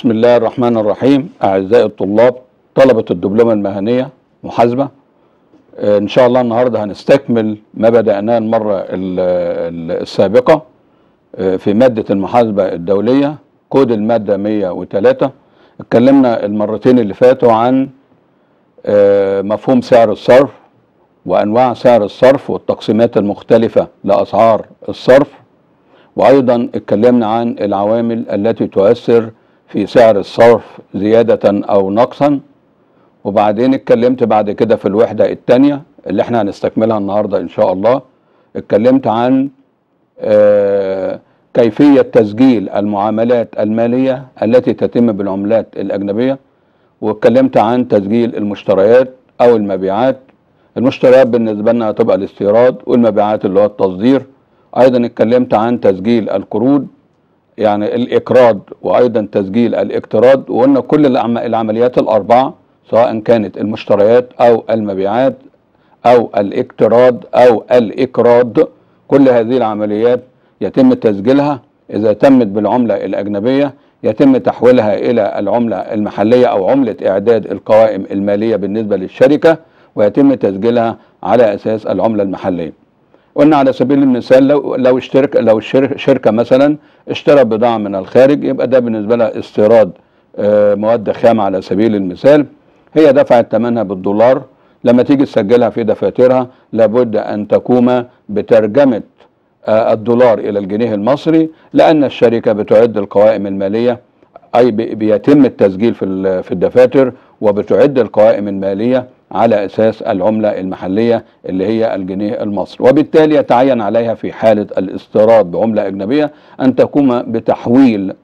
بسم الله الرحمن الرحيم أعزائي الطلاب طلبة الدبلومة المهنية محاسبة آه، إن شاء الله النهاردة هنستكمل ما بدأناه المرة ال- ال- السابقة آه، في مادة المحاسبة الدولية كود المادة 103 اتكلمنا المرتين اللي فاتوا عن آه، مفهوم سعر الصرف وأنواع سعر الصرف والتقسيمات المختلفة لأسعار الصرف وايضا اتكلمنا عن العوامل التي تؤثر في سعر الصرف زيادة او نقصا وبعدين اتكلمت بعد كده في الوحدة الثانية اللي احنا هنستكملها النهاردة ان شاء الله اتكلمت عن آه، كيفية تسجيل المعاملات المالية التي تتم بالعملات الأجنبية واتكلمت عن تسجيل المشتريات أو المبيعات المشتريات بالنسبة لنا هتبقى الاستيراد والمبيعات اللي هو التصدير ايضا اتكلمت عن تسجيل القروض يعني الاقراض وايضا تسجيل الاقتراض وقلنا كل العم- العمليات الاربعه سواء كانت المشتريات او المبيعات او الاقتراض او الاقراض كل هذه العمليات يتم تسجيلها اذا تمت بالعمله الاجنبيه يتم تحويلها الى العمله المحليه او عمله اعداد القوائم الماليه بالنسبه للشركه ويتم تسجيلها على اساس العمله المحليه قلنا على سبيل المثال لو لو اشترك لو الشركه شركه مثلا اشترى بضاعه من الخارج يبقى ده بالنسبه لها استيراد آه، مواد خام على سبيل المثال هي دفعت ثمنها بالدولار لما تيجي تسجلها في دفاترها لابد ان تقوم بترجمه آه، الدولار الى الجنيه المصري لان الشركه بتعد القوائم الماليه اي بي- بيتم التسجيل في ال- في الدفاتر وبتعد القوائم الماليه على اساس العمله المحليه اللي هي الجنيه المصري وبالتالي يتعين عليها في حاله الاستيراد بعمله اجنبيه ان تقوم بتحويل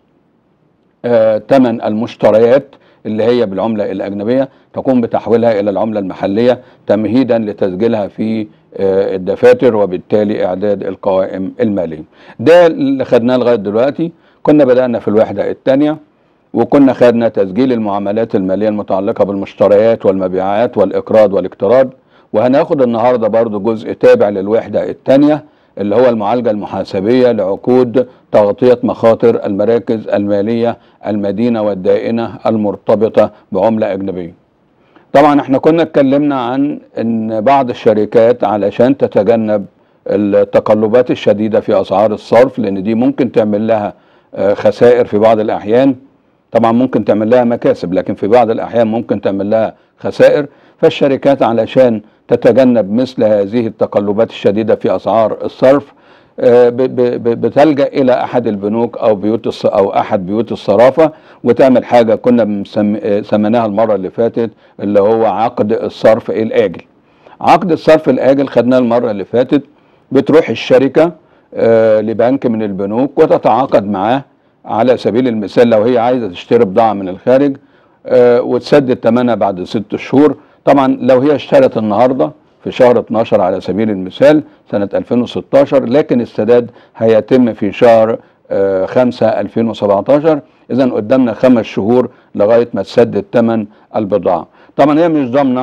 ثمن المشتريات اللي هي بالعمله الاجنبيه تقوم بتحويلها الى العمله المحليه تمهيدا لتسجيلها في آه، الدفاتر وبالتالي اعداد القوائم الماليه. ده اللي خدناه لغايه دلوقتي كنا بدانا في الوحده الثانيه وكنا خدنا تسجيل المعاملات الماليه المتعلقه بالمشتريات والمبيعات والاقراض والاقتراض وهناخد النهارده برضو جزء تابع للوحده الثانيه اللي هو المعالجه المحاسبيه لعقود تغطيه مخاطر المراكز الماليه المدينه والدائنه المرتبطه بعمله اجنبيه. طبعا احنا كنا اتكلمنا عن ان بعض الشركات علشان تتجنب التقلبات الشديده في اسعار الصرف لان دي ممكن تعمل لها آه، خسائر في بعض الاحيان طبعا ممكن تعمل لها مكاسب لكن في بعض الاحيان ممكن تعمل لها خسائر فالشركات علشان تتجنب مثل هذه التقلبات الشديده في اسعار الصرف آه، ب- ب- ب- بتلجا الى احد البنوك او بيوت الص- او احد بيوت الصرافه وتعمل حاجه كنا بنسم- آه، سميناها المره اللي فاتت اللي هو عقد الصرف الاجل. عقد الصرف الاجل خدناه المره اللي فاتت بتروح الشركه آه، لبنك من البنوك وتتعاقد معاه على سبيل المثال لو هي عايزه تشتري بضاعه من الخارج آه، وتسدد ثمنها بعد ست شهور طبعا لو هي اشترت النهارده في شهر 12 على سبيل المثال سنة 2016 لكن السداد هيتم في شهر آه، 5 2017 إذا قدامنا خمس شهور لغاية ما تسدد ثمن البضاعة طبعا هي مش ضامنة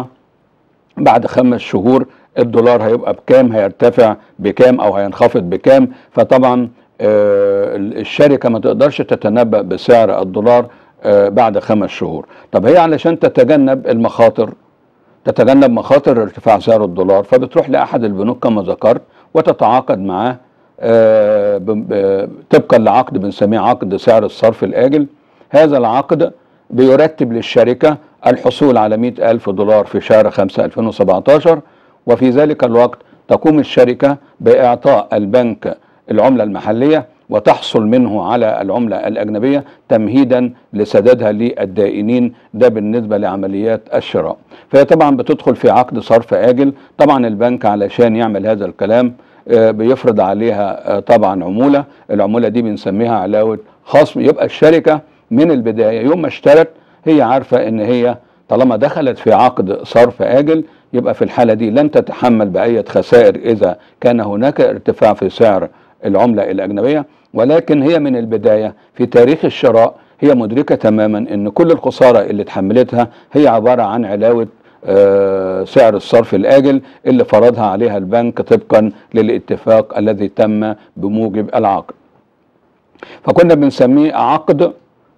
بعد خمس شهور الدولار هيبقى بكام هيرتفع بكام او هينخفض بكام فطبعا آه، الشركه ما تقدرش تتنبأ بسعر الدولار آه، بعد خمس شهور طب هي علشان تتجنب المخاطر تتجنب مخاطر ارتفاع سعر الدولار فبتروح لاحد البنوك كما ذكرت وتتعاقد معاه آه، ب- ب- طبقا لعقد بنسميه عقد سعر الصرف الآجل هذا العقد بيرتب للشركة الحصول على 100 ألف دولار في شهر 5 2017 وفي ذلك الوقت تقوم الشركة بإعطاء البنك العملة المحلية وتحصل منه على العملة الأجنبية تمهيدا لسدادها للدائنين ده بالنسبة لعمليات الشراء فهي طبعا بتدخل في عقد صرف آجل طبعا البنك علشان يعمل هذا الكلام آه، بيفرض عليها آه، طبعا عمولة العمولة دي بنسميها علاوة خصم يبقى الشركة من البداية يوم ما اشترت هي عارفة ان هي طالما دخلت في عقد صرف آجل يبقى في الحالة دي لن تتحمل بأية خسائر إذا كان هناك ارتفاع في سعر العملة الأجنبية ولكن هي من البداية في تاريخ الشراء هي مدركة تماما ان كل الخسارة اللي اتحملتها هي عبارة عن علاوة آه، سعر الصرف الآجل اللي فرضها عليها البنك طبقا للاتفاق الذي تم بموجب العقد فكنا بنسميه عقد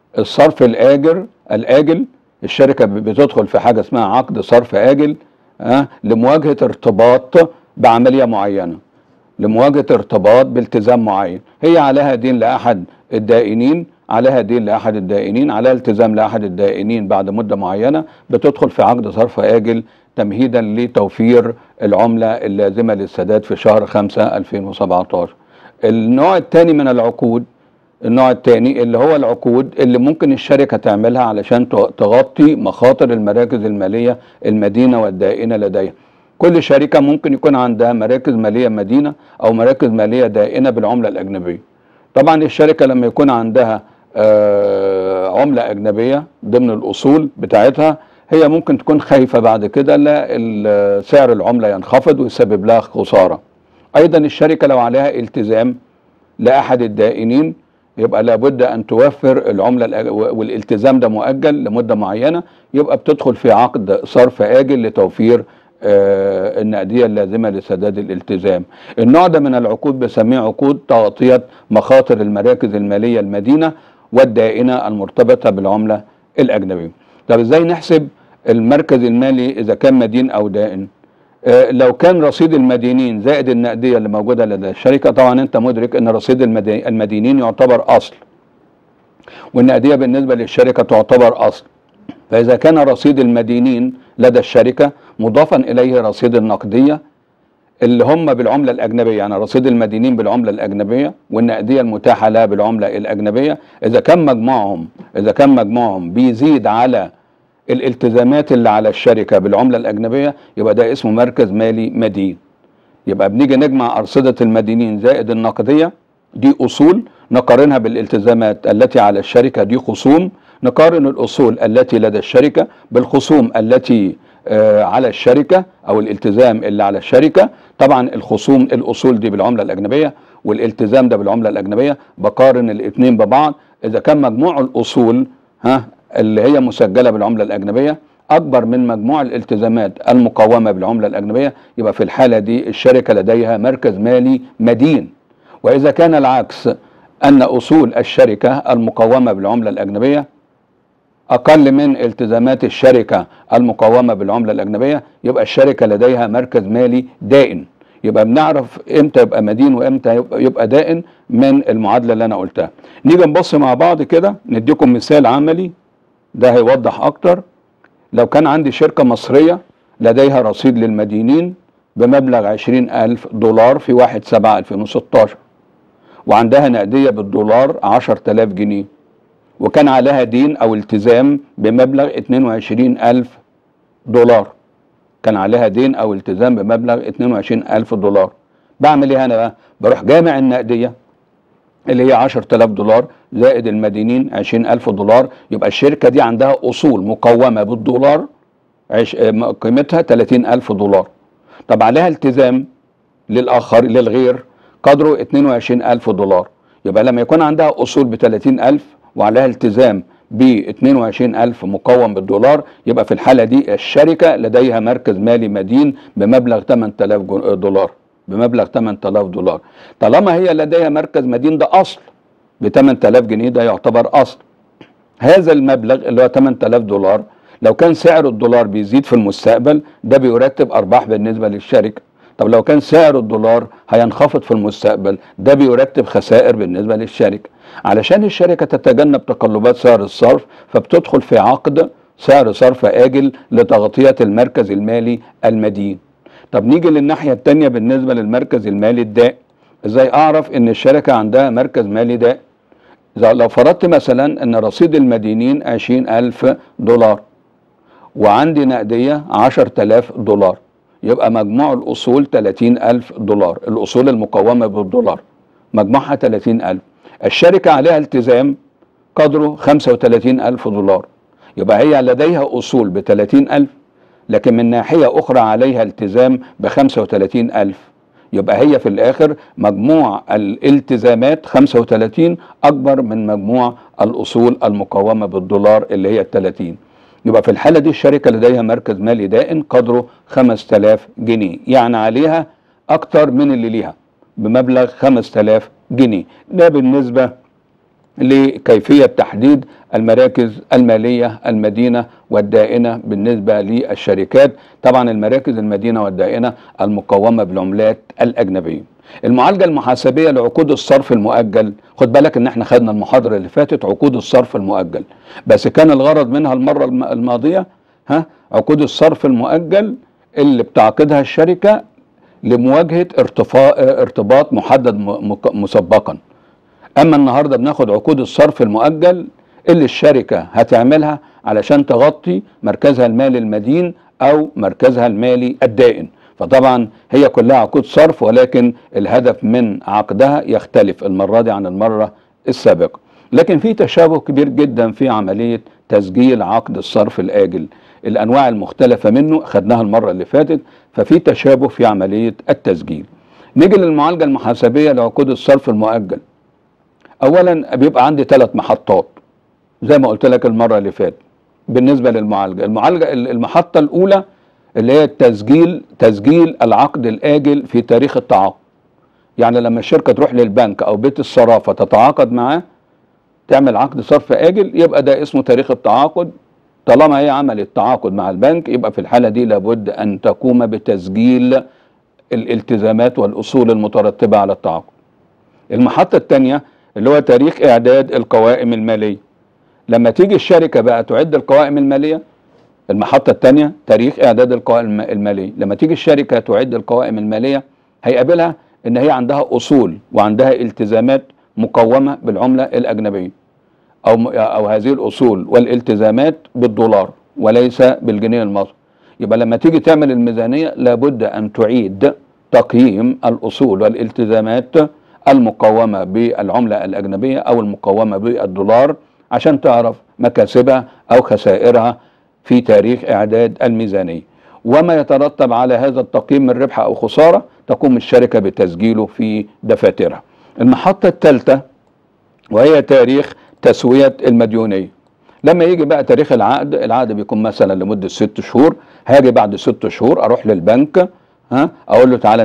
الصرف الاجر الاجل الشركه بتدخل في حاجه اسمها عقد صرف اجل ها لمواجهه ارتباط بعمليه معينه لمواجهه ارتباط بالتزام معين هي عليها دين لاحد الدائنين عليها دين لاحد الدائنين عليها التزام لاحد الدائنين بعد مده معينه بتدخل في عقد صرف اجل تمهيدا لتوفير العمله اللازمه للسداد في شهر 5 2017 النوع الثاني من العقود النوع الثاني اللي هو العقود اللي ممكن الشركه تعملها علشان تغطي مخاطر المراكز الماليه المدينه والدائنه لديها كل شركه ممكن يكون عندها مراكز ماليه مدينه او مراكز ماليه دائنه بالعمله الاجنبيه طبعا الشركه لما يكون عندها آه عمله اجنبيه ضمن الاصول بتاعتها هي ممكن تكون خايفه بعد كده لا سعر العمله ينخفض ويسبب لها خساره ايضا الشركه لو عليها التزام لاحد الدائنين يبقى لابد ان توفر العمله والالتزام ده مؤجل لمده معينه يبقى بتدخل في عقد صرف اجل لتوفير آه النقديه اللازمه لسداد الالتزام. النوع ده من العقود بسميه عقود تغطيه مخاطر المراكز الماليه المدينه والدائنه المرتبطه بالعمله الاجنبيه. طب ازاي نحسب المركز المالي اذا كان مدين او دائن؟ آه لو كان رصيد المدينين زائد النقديه اللي موجوده لدى الشركه طبعا انت مدرك ان رصيد المدينين يعتبر اصل. والنقديه بالنسبه للشركه تعتبر اصل. فإذا كان رصيد المدينين لدى الشركة مضافا إليه رصيد النقدية اللي هم بالعملة الأجنبية يعني رصيد المدينين بالعملة الأجنبية والنقدية المتاحة لها بالعملة الأجنبية إذا كان مجموعهم إذا كان مجموعهم بيزيد على الالتزامات اللي على الشركة بالعملة الأجنبية يبقى ده اسمه مركز مالي مدين يبقى بنيجي نجمع أرصدة المدينين زائد النقدية دي أصول نقارنها بالالتزامات التي على الشركة دي خصوم نقارن الأصول التي لدى الشركة بالخصوم التي آه على الشركة أو الالتزام اللي على الشركة طبعا الخصوم الأصول دي بالعملة الأجنبية والالتزام ده بالعملة الأجنبية بقارن الاثنين ببعض إذا كان مجموع الأصول ها اللي هي مسجلة بالعملة الأجنبية أكبر من مجموع الالتزامات المقومة بالعملة الأجنبية يبقى في الحالة دي الشركة لديها مركز مالي مدين وإذا كان العكس أن أصول الشركة المقومة بالعملة الأجنبية أقل من التزامات الشركة المقومة بالعملة الأجنبية يبقى الشركة لديها مركز مالي دائن يبقى بنعرف امتى يبقى مدين وامتى يبقى, يبقى دائن من المعادلة اللي أنا قلتها نيجي نبص مع بعض كده نديكم مثال عملي ده هيوضح أكتر لو كان عندي شركة مصرية لديها رصيد للمدينين بمبلغ عشرين ألف دولار في واحد سبعة 2016 وعندها نقدية بالدولار عشر تلاف جنيه وكان عليها دين أو التزام بمبلغ 22 ألف دولار كان عليها دين أو التزام بمبلغ 22 ألف دولار بعمل إيه أنا بقى بروح جامع النقدية اللي هي 10000 دولار زائد المدينين 20000 دولار يبقى الشركة دي عندها أصول مقومة بالدولار عش... قيمتها 30000 دولار طب عليها التزام للآخر للغير قدره 22000 دولار يبقى لما يكون عندها أصول ب 30000 وعليها التزام ب 22000 مقوم بالدولار يبقى في الحالة دي الشركة لديها مركز مالي مدين بمبلغ 8000 دولار بمبلغ 8000 دولار طالما هي لديها مركز مدين ده أصل ب 8000 جنيه ده يعتبر أصل هذا المبلغ اللي هو 8000 دولار لو كان سعر الدولار بيزيد في المستقبل ده بيرتب أرباح بالنسبة للشركة طب لو كان سعر الدولار هينخفض في المستقبل ده بيرتب خسائر بالنسبة للشركة علشان الشركة تتجنب تقلبات سعر الصرف فبتدخل في عقد سعر صرف آجل لتغطية المركز المالي المدين طب نيجي للناحية التانية بالنسبة للمركز المالي الدائم ازاي اعرف ان الشركة عندها مركز مالي دائم لو فرضت مثلا ان رصيد المدينين عشرين الف دولار وعندي نقدية عشر تلاف دولار يبقى مجموع الأصول تلاتين ألف دولار الأصول المقومة بالدولار مجموعها تلاتين ألف الشركة عليها التزام قدره خمسة وتلاتين ألف دولار يبقى هي لديها أصول بتلاتين ألف لكن من ناحية أخرى عليها التزام بخمسة وتلاتين ألف يبقى هي في الآخر مجموع الالتزامات 35 أكبر من مجموع الأصول المقومة بالدولار اللي هي ال 30 يبقى في الحالة دي الشركة لديها مركز مالي دائن قدره 5000 جنيه يعني عليها أكتر من اللي ليها بمبلغ 5000 جنيه ده بالنسبة لكيفيه تحديد المراكز الماليه المدينه والدائنه بالنسبه للشركات طبعا المراكز المدينه والدائنه المقومه بالعملات الاجنبيه المعالجه المحاسبيه لعقود الصرف المؤجل خد بالك ان احنا خدنا المحاضره اللي فاتت عقود الصرف المؤجل بس كان الغرض منها المره الم- الماضيه ها عقود الصرف المؤجل اللي بتعقدها الشركه لمواجهه ارتفاع ارتباط محدد م- مك- مسبقا اما النهارده بناخد عقود الصرف المؤجل اللي الشركه هتعملها علشان تغطي مركزها المالي المدين او مركزها المالي الدائن فطبعا هي كلها عقود صرف ولكن الهدف من عقدها يختلف المره دي عن المره السابقه لكن في تشابه كبير جدا في عمليه تسجيل عقد الصرف الاجل الانواع المختلفه منه خدناها المره اللي فاتت ففي تشابه في عمليه التسجيل نيجي للمعالجه المحاسبيه لعقود الصرف المؤجل اولا بيبقى عندي ثلاث محطات زي ما قلت لك المره اللي فاتت بالنسبه للمعالجه المعالجه المحطه الاولى اللي هي التسجيل تسجيل العقد الاجل في تاريخ التعاقد يعني لما الشركه تروح للبنك او بيت الصرافه تتعاقد معاه تعمل عقد صرف اجل يبقى ده اسمه تاريخ التعاقد طالما هي عملت تعاقد مع البنك يبقى في الحاله دي لابد ان تقوم بتسجيل الالتزامات والاصول المترتبه على التعاقد المحطه الثانيه اللي هو تاريخ اعداد القوائم الماليه لما تيجي الشركه بقى تعد القوائم الماليه المحطه الثانيه تاريخ اعداد القوائم الماليه لما تيجي الشركه تعد القوائم الماليه هيقابلها ان هي عندها اصول وعندها التزامات مقومه بالعمله الاجنبيه او او هذه الاصول والالتزامات بالدولار وليس بالجنيه المصري يبقى لما تيجي تعمل الميزانيه لابد ان تعيد تقييم الاصول والالتزامات المقومه بالعمله الاجنبيه او المقومه بالدولار عشان تعرف مكاسبها او خسائرها في تاريخ اعداد الميزانيه وما يترتب على هذا التقييم من ربح او خساره تقوم الشركه بتسجيله في دفاترها المحطه الثالثه وهي تاريخ تسويه المديونيه لما يجي بقى تاريخ العقد العقد بيكون مثلا لمده ست شهور هاجي بعد ست شهور اروح للبنك ها اقول له تعالى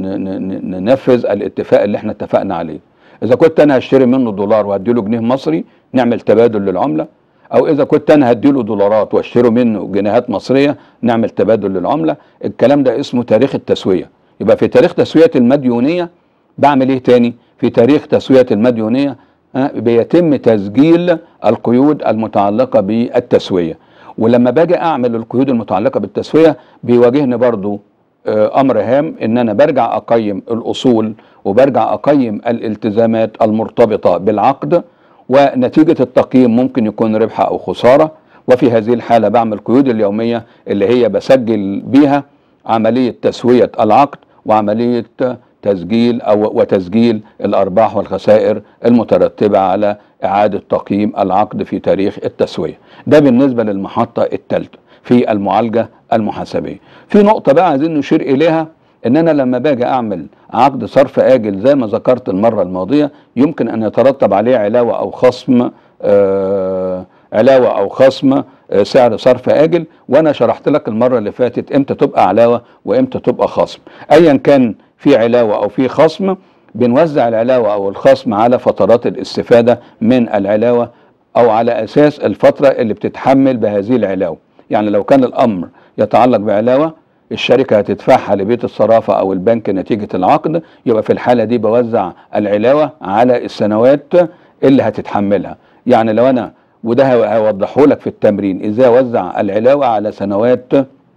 ننفذ الاتفاق اللي احنا اتفقنا عليه اذا كنت انا هشتري منه دولار وهدي له جنيه مصري نعمل تبادل للعمله او اذا كنت انا هدي له دولارات واشتري منه جنيهات مصريه نعمل تبادل للعمله الكلام ده اسمه تاريخ التسويه يبقى في تاريخ تسويه المديونيه بعمل ايه تاني في تاريخ تسويه المديونيه بيتم تسجيل القيود المتعلقه بالتسويه ولما باجي اعمل القيود المتعلقه بالتسويه بيواجهني برضو امر هام ان انا برجع اقيم الاصول وبرجع اقيم الالتزامات المرتبطه بالعقد ونتيجه التقييم ممكن يكون ربح او خساره وفي هذه الحاله بعمل قيود اليوميه اللي هي بسجل بيها عمليه تسويه العقد وعمليه تسجيل او وتسجيل الارباح والخسائر المترتبه على اعاده تقييم العقد في تاريخ التسويه ده بالنسبه للمحطه الثالثه في المعالجه المحاسبيه في نقطه بقى عايزين نشير اليها ان انا لما باجي اعمل عقد صرف اجل زي ما ذكرت المره الماضيه يمكن ان يترتب عليه علاوه او خصم آه علاوه او خصم آه سعر صرف اجل وانا شرحت لك المره اللي فاتت امتى تبقى علاوه وامتى تبقى خصم ايا كان في علاوه او في خصم بنوزع العلاوه او الخصم على فترات الاستفاده من العلاوه او على اساس الفتره اللي بتتحمل بهذه العلاوه يعني لو كان الامر يتعلق بعلاوه الشركه هتدفعها لبيت الصرافه او البنك نتيجه العقد يبقى في الحاله دي بوزع العلاوه على السنوات اللي هتتحملها يعني لو انا وده هوضحه لك في التمرين ازاي اوزع العلاوه على سنوات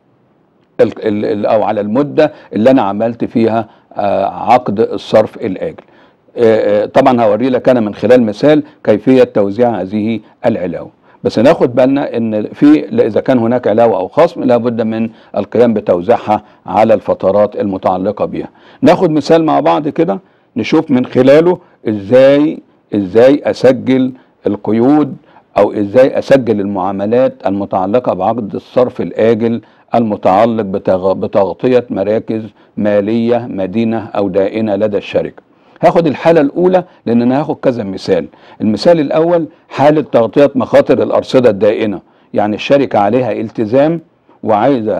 او على المده اللي انا عملت فيها عقد الصرف الاجل طبعا هوري لك انا من خلال مثال كيفيه توزيع هذه العلاوه بس ناخد بالنا ان في اذا كان هناك علاوه او خصم لابد من القيام بتوزيعها على الفترات المتعلقه بها ناخد مثال مع بعض كده نشوف من خلاله ازاي ازاي اسجل القيود او ازاي اسجل المعاملات المتعلقه بعقد الصرف الاجل المتعلق بتغطيه مراكز ماليه مدينه او دائنه لدى الشركه هاخد الحالة الأولى لأن أنا هاخد كذا مثال المثال الأول حالة تغطية مخاطر الأرصدة الدائنة يعني الشركة عليها التزام وعايزة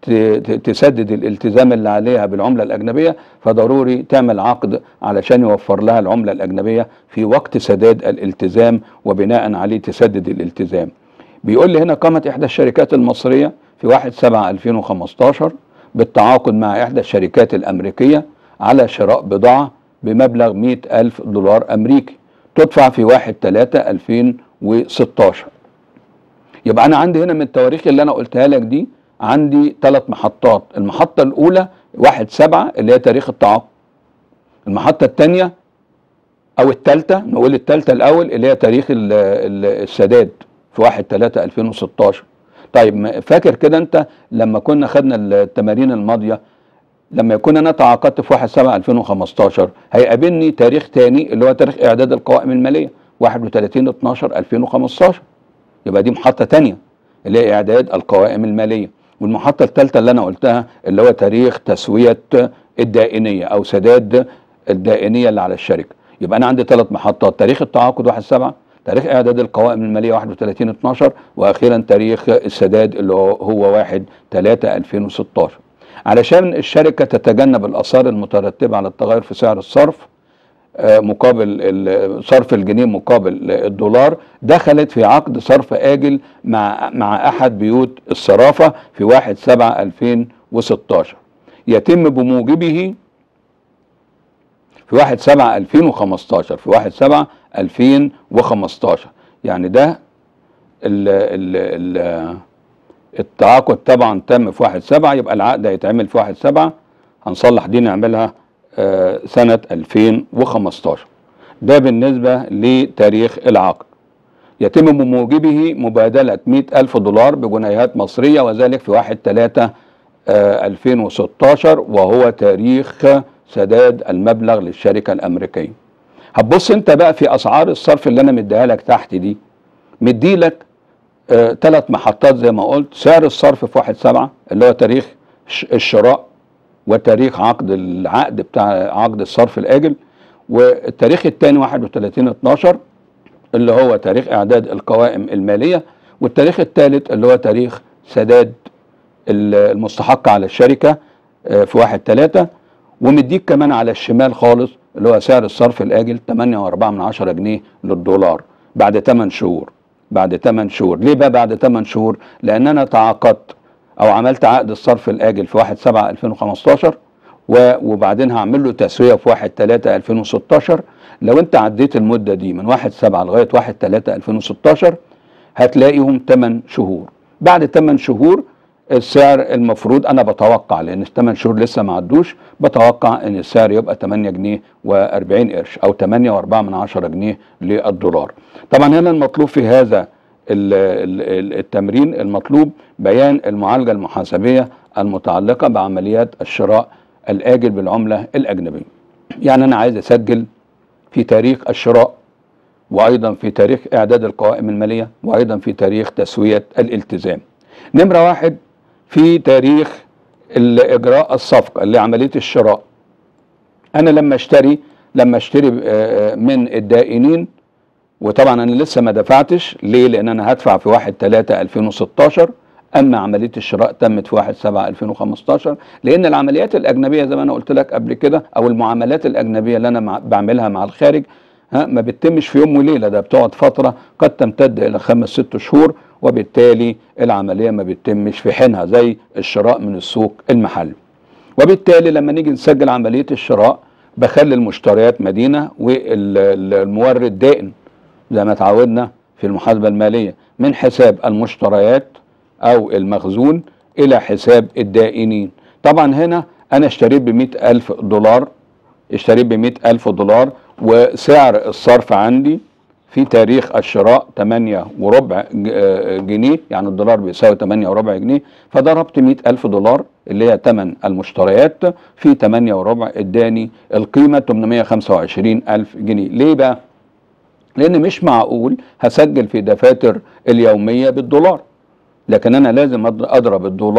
ت- ت- تسدد الالتزام اللي عليها بالعملة الأجنبية فضروري تعمل عقد علشان يوفر لها العملة الأجنبية في وقت سداد الالتزام وبناء عليه تسدد الالتزام بيقول لي هنا قامت إحدى الشركات المصرية في 1 7 2015 بالتعاقد مع إحدى الشركات الأمريكية على شراء بضاعة بمبلغ 100 ألف دولار أمريكي تدفع في 1 3 2016 يبقى انا عندي هنا من التواريخ اللي انا قلتها لك دي عندي ثلاث محطات المحطة الأولى واحد سبعة اللي هي تاريخ التعاقد المحطة الثانية أو الثالثة نقول الثالثة الأول اللي هي تاريخ ال- ال- السداد في واحد ثلاثة 2016 طيب ما- فاكر كده أنت لما كنا خدنا التمارين الماضية لما يكون انا تعاقدت في 1 7 2015 هيقابلني تاريخ تاني اللي هو تاريخ اعداد القوائم الماليه 31 12 2015 يبقى دي محطه تانية اللي هي اعداد القوائم الماليه والمحطه الثالثه اللي انا قلتها اللي هو تاريخ تسويه الدائنيه او سداد الدائنيه اللي على الشركه يبقى انا عندي ثلاث محطات تاريخ التعاقد 1 7 تاريخ اعداد القوائم الماليه 31 12 واخيرا تاريخ السداد اللي هو هو 1 3 2016 علشان الشركه تتجنب الاثار المترتبه على التغير في سعر الصرف آه، مقابل ال- صرف الجنيه مقابل الدولار دخلت في عقد صرف آجل مع مع أحد بيوت الصرافة في 1 7 2016 يتم بموجبه في 1 7 2015 في 1 7 2015 يعني ده ال ال ال التعاقد طبعا تم في 1 7 يبقى العقد هيتعمل في 1 7 هنصلح دي نعملها آه، سنة 2015 ده بالنسبة لتاريخ العقد يتم بموجبه مبادلة 100 ألف دولار بجنيهات مصرية وذلك في 1 3 2016 وهو تاريخ سداد المبلغ للشركة الأمريكية هتبص انت بقى في أسعار الصرف اللي أنا مديها لك تحت دي مديلك ثلاث محطات زي ما قلت سعر الصرف في 1 7 اللي هو تاريخ ش- الشراء وتاريخ عقد العقد بتاع عقد الصرف الآجل والتاريخ الثاني 31 12 اللي هو تاريخ إعداد القوائم المالية والتاريخ الثالث اللي هو تاريخ سداد ال- المستحق على الشركة آه، في 1 3 ومديك كمان على الشمال خالص اللي هو سعر الصرف الآجل 8.4 من عشرة جنيه للدولار بعد 8 شهور بعد 8 شهور ليه بقى بعد 8 شهور لأن أنا تعاقدت او عملت عقد الصرف الاجل في 1 7 2015 و- وبعدين هعمل له تسويه في 1 3 2016 لو انت عديت المده دي من 1 7 لغايه 1 3 2016 هتلاقيهم 8 شهور بعد 8 شهور السعر المفروض انا بتوقع لان الثمان شهور لسه ما عدوش بتوقع ان السعر يبقى 8 جنيه و40 قرش او 8 و4 من 10 جنيه للدولار طبعا هنا المطلوب في هذا ال- ال- ال- التمرين المطلوب بيان المعالجة المحاسبية المتعلقة بعمليات الشراء الآجل بالعملة الأجنبية يعني أنا عايز أسجل في تاريخ الشراء وأيضا في تاريخ إعداد القوائم المالية وأيضا في تاريخ تسوية الالتزام نمرة واحد في تاريخ إجراء الصفقة اللي عملية الشراء أنا لما اشتري لما اشتري آه، من الدائنين وطبعا انا لسه ما دفعتش ليه لان انا هدفع في 1 3 2016 اما عمليه الشراء تمت في 1 7 2015 لان العمليات الاجنبيه زي ما انا قلت لك قبل كده او المعاملات الاجنبيه اللي انا مع بعملها مع الخارج ها ما بتتمش في يوم وليله ده بتقعد فتره قد تمتد الى خمس ست شهور وبالتالي العمليه ما بتتمش في حينها زي الشراء من السوق المحلي وبالتالي لما نيجي نسجل عمليه الشراء بخلي المشتريات مدينه والمورد دائن زي ما تعودنا في المحاسبة المالية من حساب المشتريات أو المخزون إلى حساب الدائنين طبعا هنا أنا اشتريت بمئة ألف دولار اشتريت بمئة ألف دولار وسعر الصرف عندي في تاريخ الشراء 8 وربع ج- آه جنيه يعني الدولار بيساوي 8 وربع جنيه فضربت 100 ألف دولار اللي هي ثمن المشتريات في 8 وربع اداني القيمة 825 ألف جنيه ليه بقى؟ لان مش معقول هسجل في دفاتر اليوميه بالدولار لكن انا لازم أض- اضرب الدولار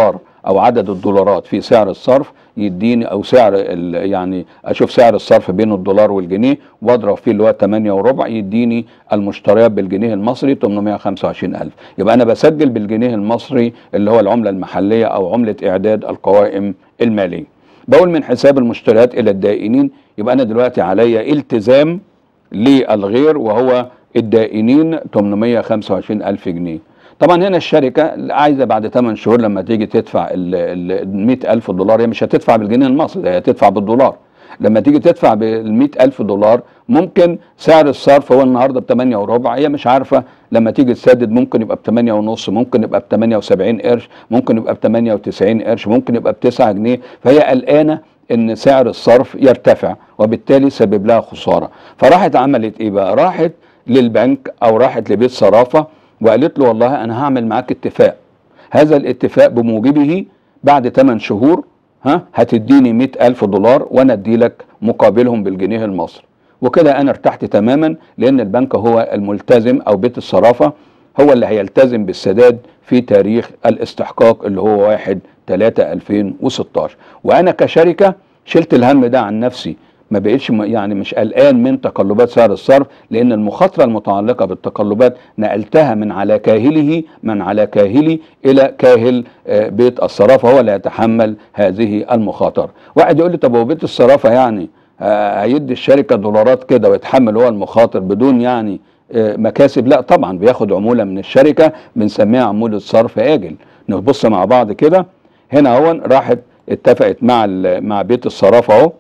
او عدد الدولارات في سعر الصرف يديني او سعر ال- يعني اشوف سعر الصرف بين الدولار والجنيه واضرب فيه اللي هو 8 وربع يديني المشتريات بالجنيه المصري 825 الف يبقى انا بسجل بالجنيه المصري اللي هو العمله المحليه او عمله اعداد القوائم الماليه بقول من حساب المشتريات الى الدائنين يبقى انا دلوقتي عليا التزام للغير وهو الدائنين 825 ألف جنيه طبعا هنا الشركة عايزة بعد 8 شهور لما تيجي تدفع ال 100 ألف دولار هي مش هتدفع بالجنيه المصري ده هي هتدفع بالدولار لما تيجي تدفع بال 100 ألف دولار ممكن سعر الصرف هو النهارده ب 8 وربع هي مش عارفة لما تيجي تسدد ممكن يبقى ب 8 ونص ممكن يبقى ب 78 قرش ممكن يبقى ب 98 قرش ممكن يبقى ب 9 جنيه فهي قلقانة ان سعر الصرف يرتفع وبالتالي سبب لها خساره فراحت عملت ايه بقى راحت للبنك او راحت لبيت صرافه وقالت له والله انا هعمل معاك اتفاق هذا الاتفاق بموجبه بعد 8 شهور ها هتديني 100 ألف دولار وانا ادي لك مقابلهم بالجنيه المصري وكده انا ارتحت تماما لان البنك هو الملتزم او بيت الصرافه هو اللي هيلتزم بالسداد في تاريخ الاستحقاق اللي هو 1 3 2016 وانا كشركه شلت الهم ده عن نفسي ما بقتش م- يعني مش قلقان من تقلبات سعر الصرف لان المخاطره المتعلقه بالتقلبات نقلتها من على كاهله من على كاهلي الى كاهل آه، بيت الصرافه هو اللي يتحمل هذه المخاطره واحد يقول لي طب هو بيت الصرافه يعني آه، هيدي الشركه دولارات كده ويتحمل هو المخاطر بدون يعني آه، مكاسب لا طبعا بياخد عموله من الشركه بنسميها عموله صرف اجل نبص مع بعض كده هنا هو راحت اتفقت مع ال- مع بيت الصرافه اهو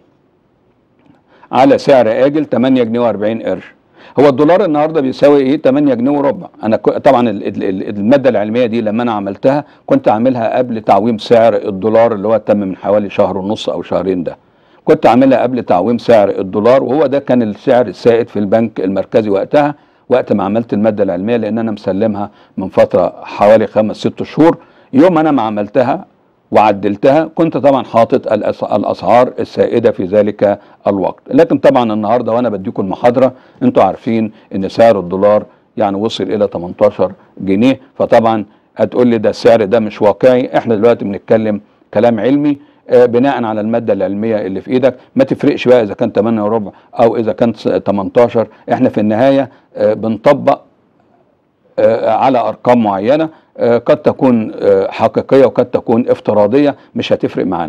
على سعر اجل 8 جنيه و40 قرش هو الدولار النهارده بيساوي ايه 8 جنيه وربع انا ك- طبعا ال- ال- ال- الماده العلميه دي لما انا عملتها كنت عاملها قبل تعويم سعر الدولار اللي هو تم من حوالي شهر ونص او شهرين ده كنت عاملها قبل تعويم سعر الدولار وهو ده كان السعر السائد في البنك المركزي وقتها وقت ما عملت الماده العلميه لان انا مسلمها من فتره حوالي خمس ست شهور يوم انا ما عملتها وعدلتها كنت طبعا حاطط الأس- الاسعار السائده في ذلك الوقت لكن طبعا النهارده وانا بديكم المحاضره انتوا عارفين ان سعر الدولار يعني وصل الى 18 جنيه فطبعا هتقول لي ده السعر ده مش واقعي احنا دلوقتي بنتكلم كلام علمي آه، بناء على الماده العلميه اللي في ايدك ما تفرقش بقى اذا كان 8 وربع او اذا كان 18 احنا في النهايه آه، بنطبق آه، على ارقام معينه آه، قد تكون آه، حقيقيه وقد تكون افتراضيه مش هتفرق معانا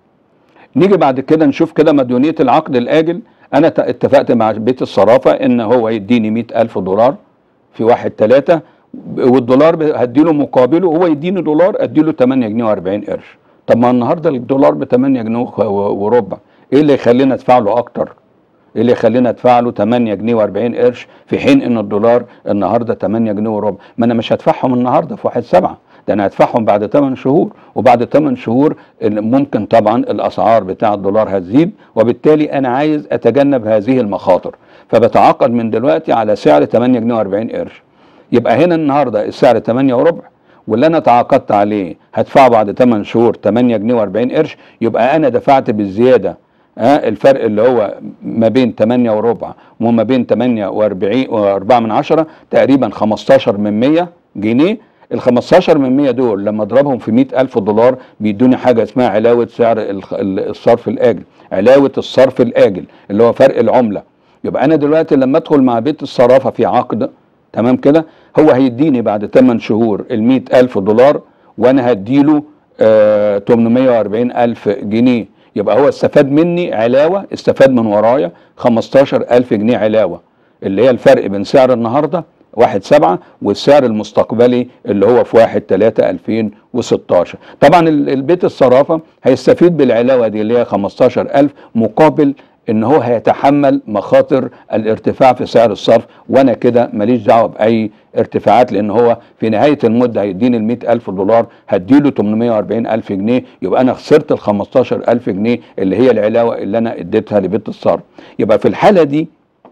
نيجي بعد كده نشوف كده مديونيه العقد الاجل انا ت- اتفقت مع بيت الصرافه ان هو يديني 100 الف دولار في واحد ثلاثة والدولار ب- هديله مقابله هو يديني دولار اديله 8 جنيه و40 قرش طب ما النهارده الدولار ب 8 جنيه وخ- و- وربع ايه اللي يخلينا ادفع له اكتر ايه اللي يخلينا ادفع له 8 جنيه و40 قرش في حين ان الدولار النهارده 8 جنيه وربع ما انا مش هدفعهم النهارده في 1 7 ده انا هدفعهم بعد 8 شهور وبعد 8 شهور ال- ممكن طبعا الاسعار بتاع الدولار هتزيد وبالتالي انا عايز اتجنب هذه المخاطر فبتعاقد من دلوقتي على سعر 8 جنيه و40 قرش يبقى هنا النهارده السعر 8 وربع واللي انا تعاقدت عليه هدفعه بعد 8 شهور 8 جنيه و40 قرش يبقى انا دفعت بالزياده ها الفرق اللي هو ما بين 8 وربع وما بين 48 و4 من عشرة تقريبا 15 من 100 جنيه ال 15 من 100 دول لما اضربهم في 100 ألف دولار بيدوني حاجة اسمها علاوة سعر الخ- ال- الصرف الآجل علاوة الصرف الآجل اللي هو فرق العملة يبقى أنا دلوقتي لما أدخل مع بيت الصرافة في عقد تمام كده هو هيديني بعد 8 شهور ال 100 ألف دولار وأنا هديله آه 840 ألف جنيه يبقى هو استفاد مني علاوة استفاد من ورايا 15 ألف جنيه علاوة اللي هي الفرق بين سعر النهارده واحد سبعة والسعر المستقبلي اللي هو في واحد تلاتة ألفين وستاشر طبعا ال- البيت الصرافة هيستفيد بالعلاوة دي اللي هي خمستاشر ألف مقابل ان هو هيتحمل مخاطر الارتفاع في سعر الصرف وانا كده ماليش دعوه باي ارتفاعات لان هو في نهايه المده هيديني ال ألف دولار هديله 840 الف جنيه يبقى انا خسرت ال 15 الف جنيه اللي هي العلاوه اللي انا اديتها لبيت الصرف يبقى في الحاله دي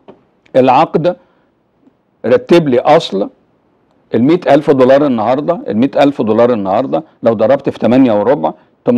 العقد رتب لي اصل ال ألف دولار النهارده ال ألف دولار النهارده لو ضربت في 8 وربع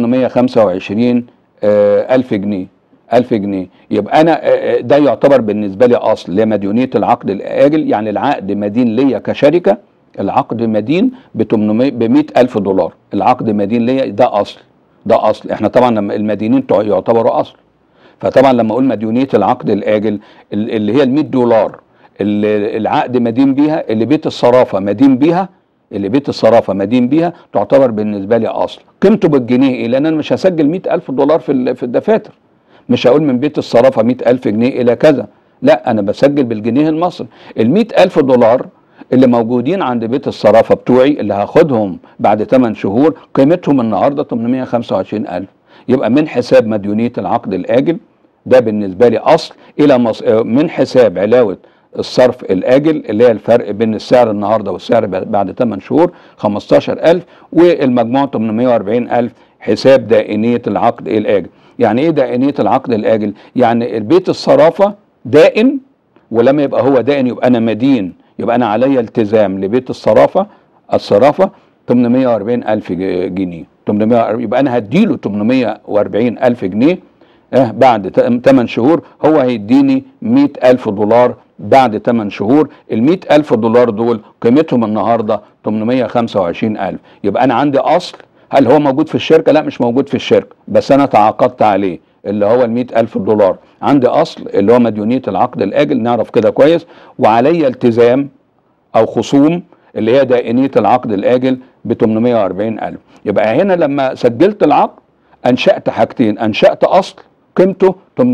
825 آه، ألف جنيه ألف جنيه يبقى أنا آه، آه، ده يعتبر بالنسبة لي أصل لمديونية العقد الآجل يعني العقد مدين ليا كشركة العقد مدين ب 800 ب 100000 دولار العقد مدين ليا ده اصل ده اصل احنا طبعا لما المدينين تع- يعتبروا اصل فطبعا لما اقول مديونيه العقد الاجل ال- اللي هي ال 100 دولار اللي العقد مدين بيها اللي بيت الصرافه مدين بيها اللي بيت الصرافه مدين بيها تعتبر بالنسبه لي اصل قيمته بالجنيه ايه لان انا مش هسجل 100000 دولار في ال- في الدفاتر مش هقول من بيت الصرافه 100000 جنيه الى كذا لا انا بسجل بالجنيه المصري ال 100000 دولار اللي موجودين عند بيت الصرافه بتوعي اللي هاخدهم بعد 8 شهور قيمتهم النهارده 825000 يبقى من حساب مديونيه العقد الاجل ده بالنسبه لي اصل الى مص... آه، من حساب علاوه الصرف الاجل اللي هي الفرق بين السعر النهارده والسعر ب- بعد 8 شهور 15000 والمجموع 840000 حساب دائنيه العقد الاجل يعني ايه دائنيه العقد الاجل يعني البيت الصرافه دائن ولما يبقى هو دائن يبقى انا مدين يبقى انا عليا التزام لبيت الصرافه الصرافه 840 الف ج- جنيه 800 يبقى انا هديله 840 الف جنيه اه بعد 8 شهور هو هيديني 100 الف دولار بعد 8 شهور ال 100 الف دولار دول قيمتهم النهارده 825 الف يبقى انا عندي اصل هل هو موجود في الشركه لا مش موجود في الشركه بس انا تعاقدت عليه اللي هو ال 100 الف دولار عندي اصل اللي هو مديونيه العقد الاجل نعرف كده كويس وعليا التزام او خصوم اللي هي دائنيه العقد الاجل ب 840 الف يبقى هنا لما سجلت العقد انشات حاجتين انشات اصل قيمته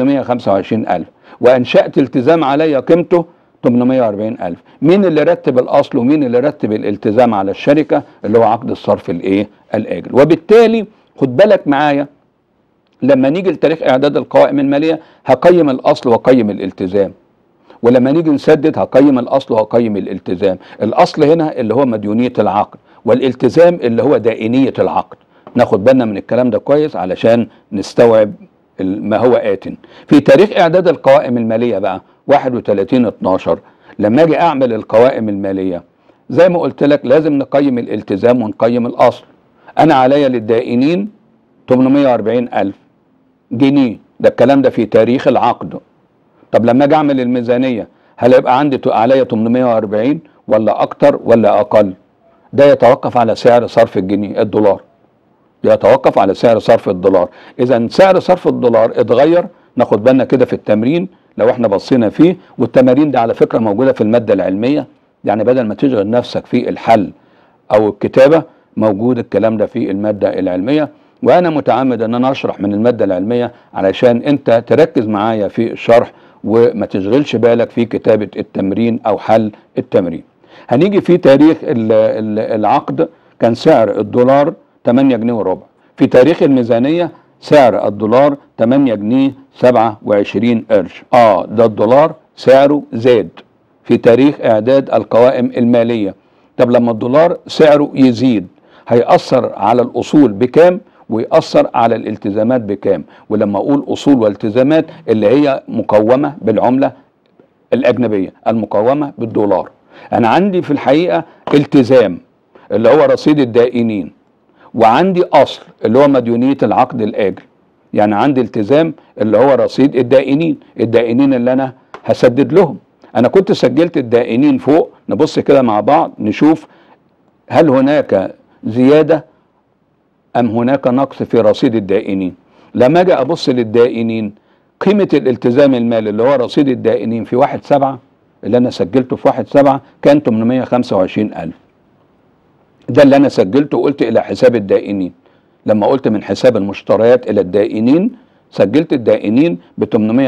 825 الف وانشات التزام عليا قيمته 840 الف مين اللي رتب الاصل ومين اللي رتب الالتزام على الشركه اللي هو عقد الصرف الايه الاجل وبالتالي خد بالك معايا لما نيجي لتاريخ اعداد القوائم الماليه هقيم الاصل واقيم الالتزام ولما نيجي نسدد هقيم الاصل وهقيم الالتزام الاصل هنا اللي هو مديونيه العقد والالتزام اللي هو دائنيه العقد ناخد بالنا من الكلام ده كويس علشان نستوعب ال- ما هو آت في تاريخ اعداد القوائم الماليه بقى 31 12 لما اجي اعمل القوائم الماليه زي ما قلت لك لازم نقيم الالتزام ونقيم الاصل انا عليا للدائنين 840 الف جنيه ده الكلام ده في تاريخ العقد طب لما اجي اعمل الميزانيه هل يبقى عندي ت- عليا 840 ولا اكتر ولا اقل ده يتوقف على سعر صرف الجنيه الدولار يتوقف على سعر صرف الدولار اذا سعر صرف الدولار اتغير ناخد بالنا كده في التمرين لو احنا بصينا فيه والتمارين دي على فكره موجوده في الماده العلميه يعني بدل ما تشغل نفسك في الحل او الكتابه موجود الكلام ده في الماده العلميه وانا متعمد ان انا اشرح من الماده العلميه علشان انت تركز معايا في الشرح وما تشغلش بالك في كتابه التمرين او حل التمرين هنيجي في تاريخ ال- ال- العقد كان سعر الدولار 8 جنيه وربع في تاريخ الميزانيه سعر الدولار 8 جنيه 27 قرش اه ده الدولار سعره زاد في تاريخ اعداد القوائم الماليه طب لما الدولار سعره يزيد هيأثر على الاصول بكام ويأثر على الالتزامات بكام ولما اقول اصول والتزامات اللي هي مقومه بالعمله الاجنبيه المقومه بالدولار انا عندي في الحقيقه التزام اللي هو رصيد الدائنين وعندي اصل اللي هو مديونيه العقد الاجل يعني عندي التزام اللي هو رصيد الدائنين الدائنين اللي انا هسدد لهم انا كنت سجلت الدائنين فوق نبص كده مع بعض نشوف هل هناك زياده ام هناك نقص في رصيد الدائنين لما اجي ابص للدائنين قيمه الالتزام المالي اللي هو رصيد الدائنين في واحد سبعة اللي انا سجلته في واحد سبعة كان 825 الف ده اللي انا سجلته وقلت الى حساب الدائنين لما قلت من حساب المشتريات الى الدائنين سجلت الدائنين ب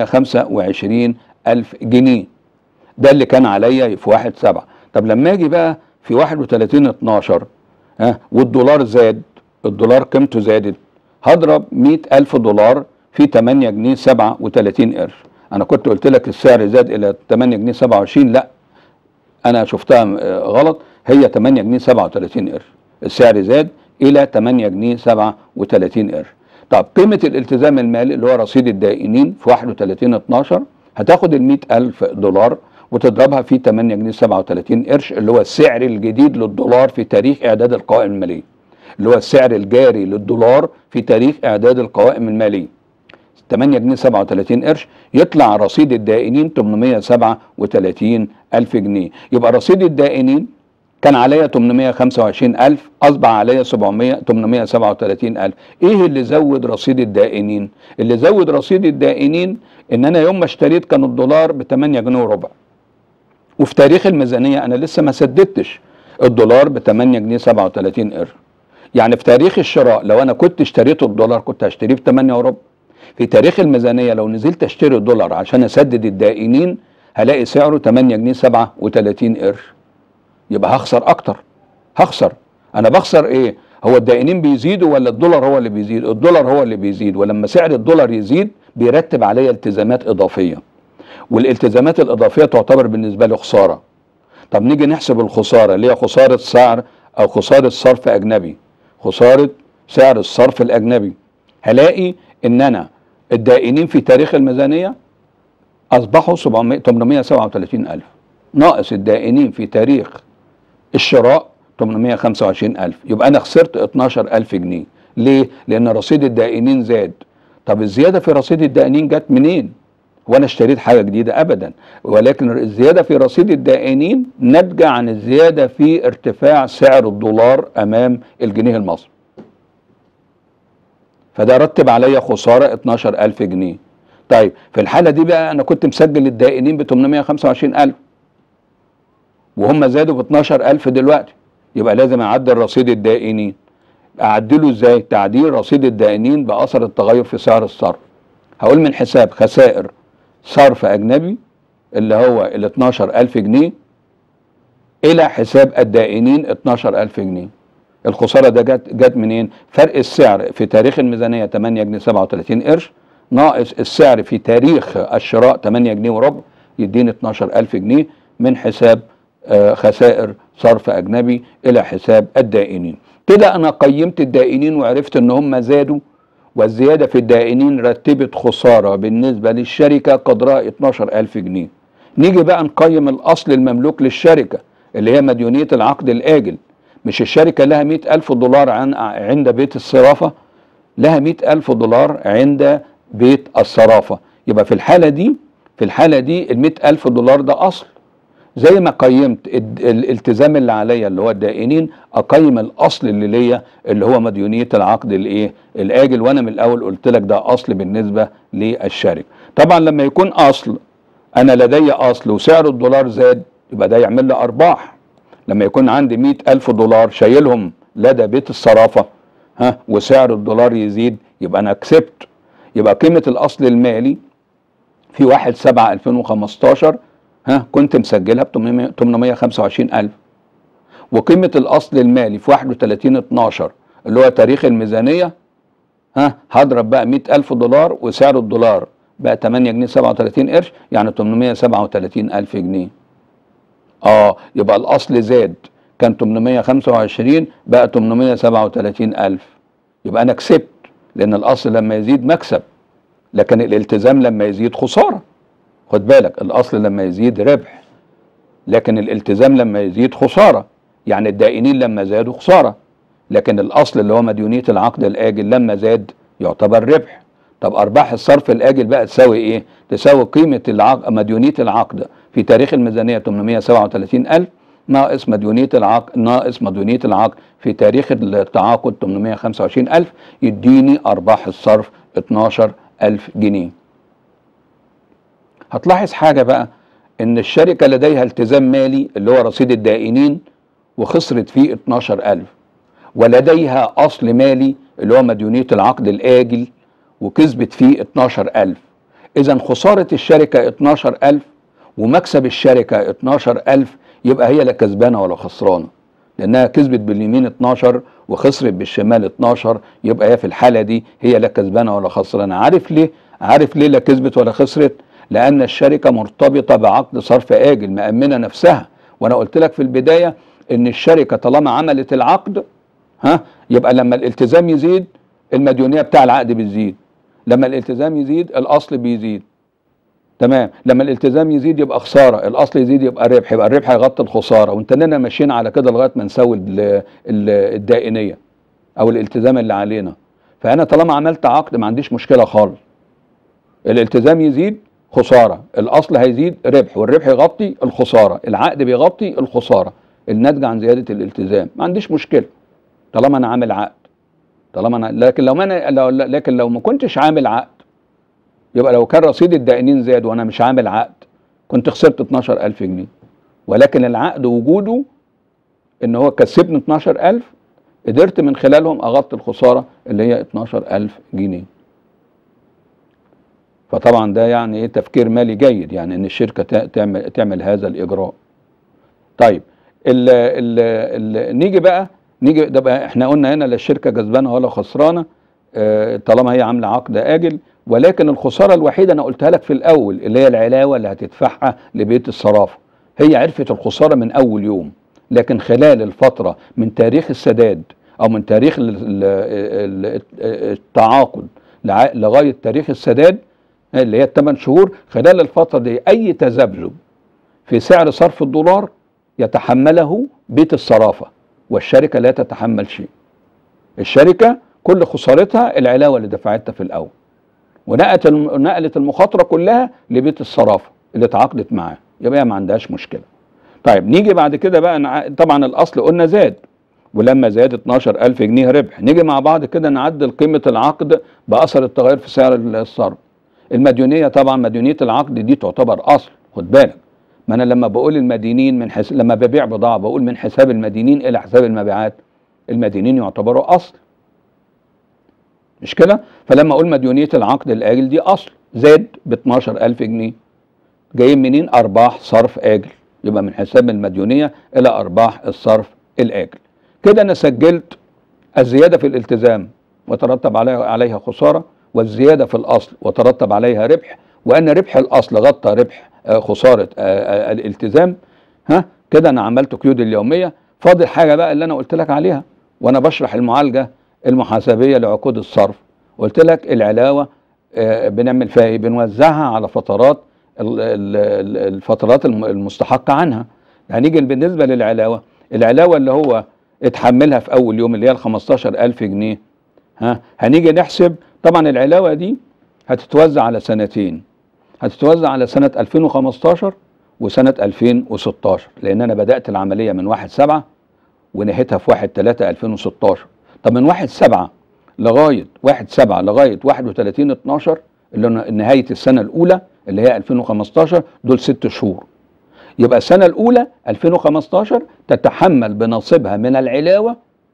825 الف جنيه ده اللي كان عليا في واحد سبعة طب لما اجي بقى في 31 12 ها والدولار زاد الدولار قيمته زادت هضرب 100 ألف دولار في 8 جنيه 37 قرش أنا كنت قلت لك السعر زاد إلى 8 جنيه 27 لا أنا شفتها آه، غلط هي 8 جنيه 37 قرش السعر زاد إلى 8 جنيه 37 قرش طب قيمة الالتزام المالي اللي هو رصيد الدائنين في 31 12 هتاخد ال 100 ألف دولار وتضربها في 8 جنيه 37 قرش اللي هو السعر الجديد للدولار في تاريخ إعداد القوائم المالية اللي هو السعر الجاري للدولار في تاريخ اعداد القوائم الماليه 8 جنيه 37 قرش يطلع رصيد الدائنين 837 الف جنيه يبقى رصيد الدائنين كان عليا 825000 اصبح عليا 700 837000 ايه اللي زود رصيد الدائنين اللي زود رصيد الدائنين ان انا يوم ما اشتريت كان الدولار ب 8 جنيه وربع وفي تاريخ الميزانيه انا لسه ما سددتش الدولار ب 8 جنيه 37 قرش يعني في تاريخ الشراء لو انا كنت اشتريت الدولار كنت هشتريه ب 8 وربع في تاريخ الميزانيه لو نزلت اشتري الدولار عشان اسدد الدائنين هلاقي سعره 8 جنيه 37 قرش يبقى هخسر اكتر هخسر انا بخسر ايه هو الدائنين بيزيدوا ولا الدولار هو اللي بيزيد الدولار هو اللي بيزيد ولما سعر الدولار يزيد بيرتب عليا التزامات اضافيه والالتزامات الاضافيه تعتبر بالنسبه لي خساره طب نيجي نحسب الخساره اللي هي خساره سعر او خساره صرف اجنبي خساره سعر الصرف الاجنبي هلاقي ان انا الدائنين في تاريخ الميزانيه اصبحوا 700 837 الف ناقص الدائنين في تاريخ الشراء 825 ألف يبقى أنا خسرت 12 ألف جنيه ليه؟ لأن رصيد الدائنين زاد طب الزيادة في رصيد الدائنين جت منين؟ وانا اشتريت حاجه جديده ابدا ولكن الزياده في رصيد الدائنين ناتجه عن الزياده في ارتفاع سعر الدولار امام الجنيه المصري فده رتب عليا خساره 12000 جنيه طيب في الحاله دي بقى انا كنت مسجل الدائنين ب 825000 وهم زادوا ب 12000 دلوقتي يبقى لازم اعدل رصيد الدائنين اعدله ازاي تعديل رصيد الدائنين باثر التغير في سعر الصرف هقول من حساب خسائر صرف اجنبي اللي هو ال 12000 جنيه الى حساب الدائنين 12000 جنيه الخساره ده جت جت منين فرق السعر في تاريخ الميزانيه 8 جنيه 37 قرش ناقص السعر في تاريخ الشراء 8 جنيه وربع يديني 12000 جنيه من حساب آه، خسائر صرف اجنبي الى حساب الدائنين كده انا قيمت الدائنين وعرفت ان هم زادوا والزياده في الدائنين رتبت خساره بالنسبه للشركه قدرها 12000 جنيه نيجي بقى نقيم الاصل المملوك للشركه اللي هي مديونيه العقد الاجل مش الشركه لها 100000 دولار عن عند بيت الصرافه لها 100000 دولار عند بيت الصرافه يبقى في الحاله دي في الحاله دي ال 100000 دولار ده اصل زي ما قيمت الالتزام اللي عليا اللي هو الدائنين اقيم الاصل اللي ليا اللي هو مديونيه العقد الايه الاجل وانا من الاول قلت لك ده اصل بالنسبه للشركه طبعا لما يكون اصل انا لدي اصل وسعر الدولار زاد يبقى ده يعمل لي ارباح لما يكون عندي مئة ألف دولار شايلهم لدى بيت الصرافة ها وسعر الدولار يزيد يبقى أنا كسبت يبقى قيمة الأصل المالي في واحد سبعة 2015 ها كنت مسجلها ب 825 ألف وقيمة الأصل المالي في 31 12 اللي هو تاريخ الميزانية ها هضرب بقى 100 ألف دولار وسعر الدولار بقى 8 جنيه 37 قرش يعني 837 ألف جنيه اه يبقى الأصل زاد كان 825 بقى 837 ألف يبقى أنا كسبت لأن الأصل لما يزيد مكسب لكن الالتزام لما يزيد خسارة خد بالك الاصل لما يزيد ربح لكن الالتزام لما يزيد خساره يعني الدائنين لما زادوا خساره لكن الاصل اللي هو مديونيه العقد الاجل لما زاد يعتبر ربح طب ارباح الصرف الاجل بقى تساوي ايه تساوي قيمه العقد مديونيه العقد في تاريخ الميزانيه 837000 ناقص مديونيه العقد ناقص مديونيه العقد في تاريخ التعاقد 825000 يديني ارباح الصرف 12000 جنيه هتلاحظ حاجه بقى ان الشركه لديها التزام مالي اللي هو رصيد الدائنين وخسرت فيه 12000 ولديها اصل مالي اللي هو مديونيه العقد الاجل وكسبت فيه 12000 اذا خساره الشركه 12000 ومكسب الشركه 12000 يبقى هي لا كسبانه ولا خسرانه لانها كسبت باليمين 12 وخسرت بالشمال 12 يبقى هي في الحاله دي هي لا كسبانه ولا خسرانه عارف ليه عارف ليه لا كسبت ولا خسرت لأن الشركة مرتبطة بعقد صرف آجل مأمنة نفسها وأنا قلت لك في البداية إن الشركة طالما عملت العقد ها يبقى لما الالتزام يزيد المديونية بتاع العقد بتزيد لما الالتزام يزيد الأصل بيزيد تمام لما الالتزام يزيد يبقى خساره الاصل يزيد يبقى ربح يبقى الربح هيغطي الخساره وانتنا ماشيين على كده لغايه ما نسوي الدائنيه او الالتزام اللي علينا فانا طالما عملت عقد ما عنديش مشكله خالص الالتزام يزيد خساره الاصل هيزيد ربح والربح يغطي الخساره العقد بيغطي الخساره الناتجه عن زياده الالتزام ما عنديش مشكله طالما انا عامل عقد طالما انا لكن لو ما انا لو لكن لو ما كنتش عامل عقد يبقى لو كان رصيد الدائنين زاد وانا مش عامل عقد كنت خسرت 12000 جنيه ولكن العقد وجوده ان هو كسبني 12000 قدرت من خلالهم اغطي الخساره اللي هي 12000 جنيه فطبعا ده يعني ايه تفكير مالي جيد يعني ان الشركه تعمل تعمل هذا الاجراء طيب ال ال ال نيجي بقى نيجي ده بقى احنا قلنا هنا لا الشركه كسبانه ولا خسرانه اه طالما هي عامله عقد اجل ولكن الخساره الوحيده انا قلتها لك في الاول اللي هي العلاوه اللي هتدفعها لبيت الصرافه هي عرفت الخساره من اول يوم لكن خلال الفتره من تاريخ السداد او من تاريخ التعاقد لغايه تاريخ السداد اللي هي الثمان شهور خلال الفتره دي اي تذبذب في سعر صرف الدولار يتحمله بيت الصرافه والشركه لا تتحمل شيء الشركه كل خسارتها العلاوه اللي دفعتها في الاول ونقلت نقلت المخاطره كلها لبيت الصرافه اللي تعاقدت معاه يبقى ما عندهاش مشكله طيب نيجي بعد كده بقى طبعا الاصل قلنا زاد ولما زاد 12000 جنيه ربح نيجي مع بعض كده نعدل قيمه العقد باثر التغير في سعر الصرف المديونيه طبعا مديونيه العقد دي تعتبر اصل خد بالك ما انا لما بقول المدينين من حس... لما ببيع بضاعه بقول من حساب المدينين الى حساب المبيعات المدينين يعتبروا اصل مش كده فلما اقول مديونيه العقد الاجل دي اصل زاد ب 12000 جنيه جايين منين ارباح صرف اجل يبقى من حساب المديونيه الى ارباح الصرف الاجل كده انا سجلت الزياده في الالتزام وترتب عليها عليها خساره والزياده في الاصل وترتب عليها ربح وان ربح الاصل غطى ربح خساره الالتزام ها كده انا عملت قيود اليوميه فاضل حاجه بقى اللي انا قلت لك عليها وانا بشرح المعالجه المحاسبيه لعقود الصرف قلت لك العلاوه بنعمل فيها ايه بنوزعها على فترات الفترات المستحقه عنها هنيجي بالنسبه للعلاوه العلاوه اللي هو اتحملها في اول يوم اللي هي ال 15000 جنيه ها هنيجي نحسب طبعا العلاوه دي هتتوزع على سنتين هتتوزع على سنه 2015 وسنه 2016 لان انا بدات العمليه من 1 7 ونهيتها في 1 3 2016 طب من 1 7 لغايه 1 7 لغايه 31 12 اللي نهايه السنه الاولى اللي هي 2015 دول ست شهور يبقى السنه الاولى 2015 تتحمل بنصيبها من العلاوه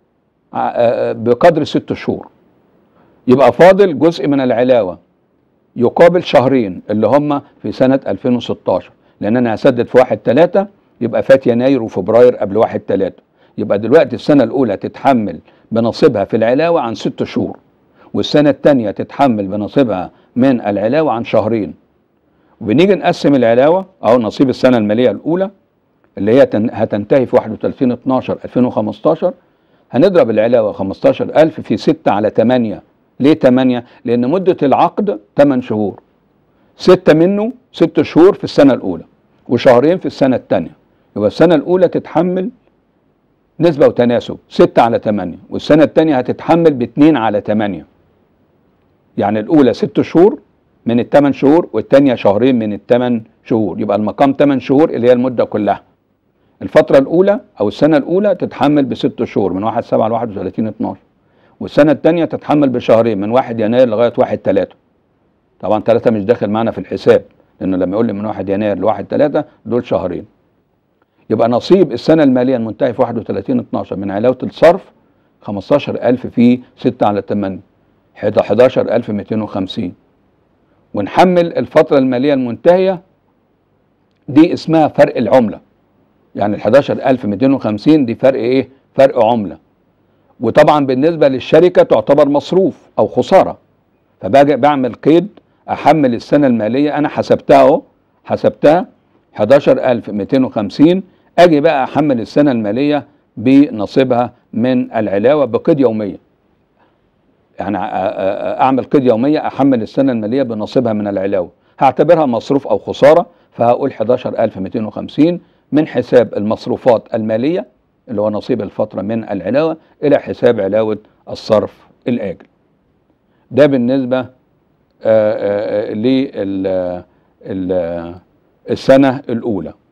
بقدر ست شهور يبقى فاضل جزء من العلاوه يقابل شهرين اللي هم في سنه 2016 لان انا هسدد في 1 3 يبقى فات يناير وفبراير قبل 1 3 يبقى دلوقتي السنه الاولى تتحمل بنصيبها في العلاوه عن ست شهور والسنه الثانيه تتحمل بنصيبها من العلاوه عن شهرين وبنيجي نقسم العلاوه او نصيب السنه الماليه الاولى اللي هي هتنتهي في 31 12 2015 هنضرب العلاوه 15000 في 6 على 8 ليه 8 لان مده العقد 8 شهور 6 منه 6 شهور في السنه الاولى وشهرين في السنه الثانيه يبقى السنه الاولى تتحمل نسبه وتناسب 6 على 8 والسنه الثانيه هتتحمل ب 2 على 8 يعني الاولى 6 شهور من الثمان شهور والثانيه شهرين من الثمان شهور يبقى المقام 8 شهور اللي هي المده كلها الفتره الاولى او السنه الاولى تتحمل بست شهور من 1 7 ل 31 12 والسنه الثانيه تتحمل بشهرين من 1 يناير لغايه 1 3 طبعا 3 مش داخل معانا في الحساب لانه لما يقول لي من 1 يناير ل 1 3 دول شهرين يبقى نصيب السنه الماليه المنتهي في 31 12 من علاوه الصرف 15000 في 6 على 8 11250 ونحمل الفترة المالية المنتهية دي اسمها فرق العملة يعني ال 11250 دي فرق ايه؟ فرق عملة وطبعا بالنسبة للشركة تعتبر مصروف أو خسارة فباجي بعمل قيد أحمل السنة المالية أنا حسبتها أهو حسبتها 11250 أجي بقى أحمل السنة المالية بنصيبها من العلاوة بقيد يومية يعني اعمل قيد يوميه احمل السنه الماليه بنصيبها من العلاوه هعتبرها مصروف او خساره فهقول 11250 من حساب المصروفات الماليه اللي هو نصيب الفتره من العلاوه الى حساب علاوه الصرف الاجل ده بالنسبه للسنه الاولى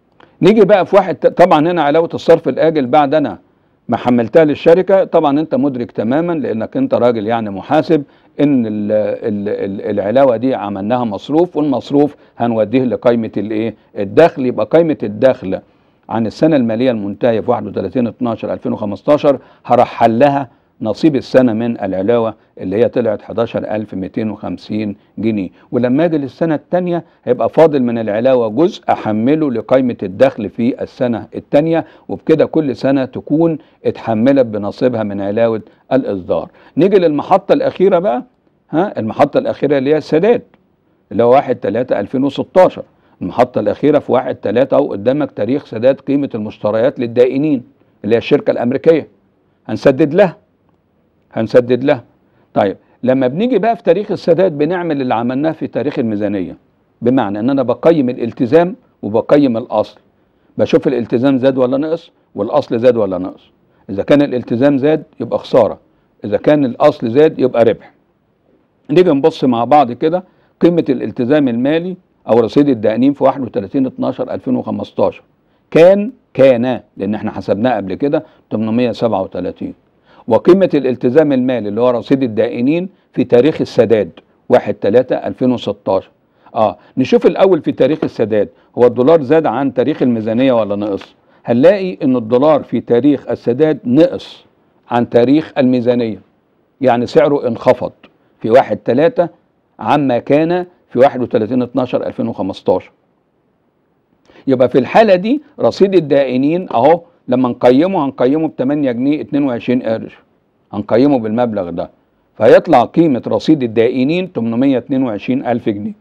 نيجي بقى في واحد طبعا هنا علاوه الصرف الاجل بعد انا ما حملتها للشركه طبعا انت مدرك تماما لانك انت راجل يعني محاسب ان ال ال ال العلاوه دي عملناها مصروف والمصروف هنوديه لقائمه الايه الدخل يبقى قائمه الدخل عن السنه الماليه المنتهيه في 31 12 2015 هرحل لها نصيب السنه من العلاوه اللي هي طلعت 11250 جنيه ولما اجي للسنه الثانيه هيبقى فاضل من العلاوه جزء احمله لقائمه الدخل في السنه الثانيه وبكده كل سنه تكون اتحملت بنصيبها من علاوه الاصدار نيجي للمحطه الاخيره بقى ها المحطه الاخيره اللي هي السداد اللي هو 1 3 2016 المحطه الاخيره في 1 3 اهو قدامك تاريخ سداد قيمه المشتريات للدائنين اللي هي الشركه الامريكيه هنسدد لها هنسدد لها طيب لما بنيجي بقى في تاريخ السداد بنعمل اللي عملناه في تاريخ الميزانيه بمعنى ان انا بقيم الالتزام وبقيم الاصل بشوف الالتزام زاد ولا نقص والاصل زاد ولا نقص اذا كان الالتزام زاد يبقى خساره اذا كان الاصل زاد يبقى ربح نيجي نبص مع بعض كده قيمه الالتزام المالي او رصيد الدائنين في 31 12 2015 كان كان لان احنا حسبناه قبل كده 837 وقيمة الالتزام المالي اللي هو رصيد الدائنين في تاريخ السداد 1 3 2016 اه نشوف الاول في تاريخ السداد هو الدولار زاد عن تاريخ الميزانية ولا نقص هنلاقي ان الدولار في تاريخ السداد نقص عن تاريخ الميزانية يعني سعره انخفض في 1 3 عما كان في 31 12 2015 يبقى في الحالة دي رصيد الدائنين اهو لما نقيمه هنقيمه ب 8 جنيه 22 قرش هنقيمه بالمبلغ ده فيطلع قيمة رصيد الدائنين 822 ألف جنيه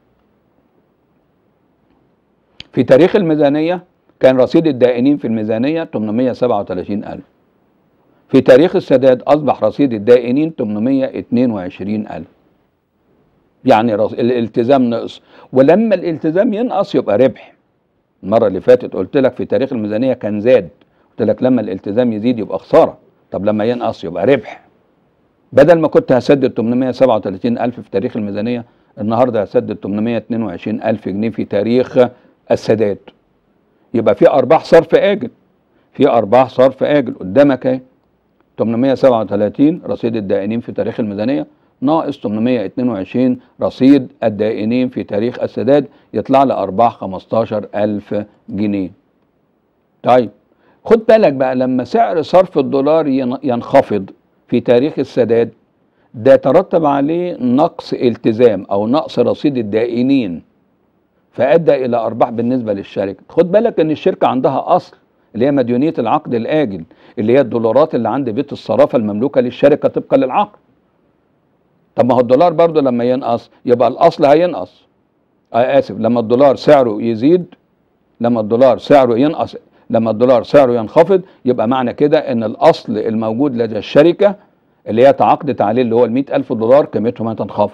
في تاريخ الميزانية كان رصيد الدائنين في الميزانية 837 ألف في تاريخ السداد أصبح رصيد الدائنين 822 ألف يعني الالتزام نقص ولما الالتزام ينقص يبقى ربح المرة اللي فاتت قلت لك في تاريخ الميزانية كان زاد قلت لك لما الالتزام يزيد يبقى خساره طب لما ينقص يبقى ربح بدل ما كنت هسدد 837 ألف في تاريخ الميزانية النهاردة هسدد 822 ألف جنيه في تاريخ السداد يبقى في أرباح صرف آجل في أرباح صرف آجل قدامك اهي 837 رصيد الدائنين في تاريخ الميزانية ناقص 822 رصيد الدائنين في تاريخ السداد يطلع لي أرباح 15000 جنيه طيب خد بالك بقى لما سعر صرف الدولار ينخفض في تاريخ السداد ده ترتب عليه نقص التزام او نقص رصيد الدائنين فادى الى ارباح بالنسبه للشركه خد بالك ان الشركه عندها اصل اللي هي مديونيه العقد الاجل اللي هي الدولارات اللي عند بيت الصرافه المملوكه للشركه طبقا للعقد طب ما هو الدولار برضه لما ينقص يبقى الاصل هينقص آه اسف لما الدولار سعره يزيد لما الدولار سعره ينقص لما الدولار سعره ينخفض يبقى معنى كده ان الاصل الموجود لدى الشركه اللي هي تعاقدت عليه اللي هو ال ألف دولار قيمتهم هتنخفض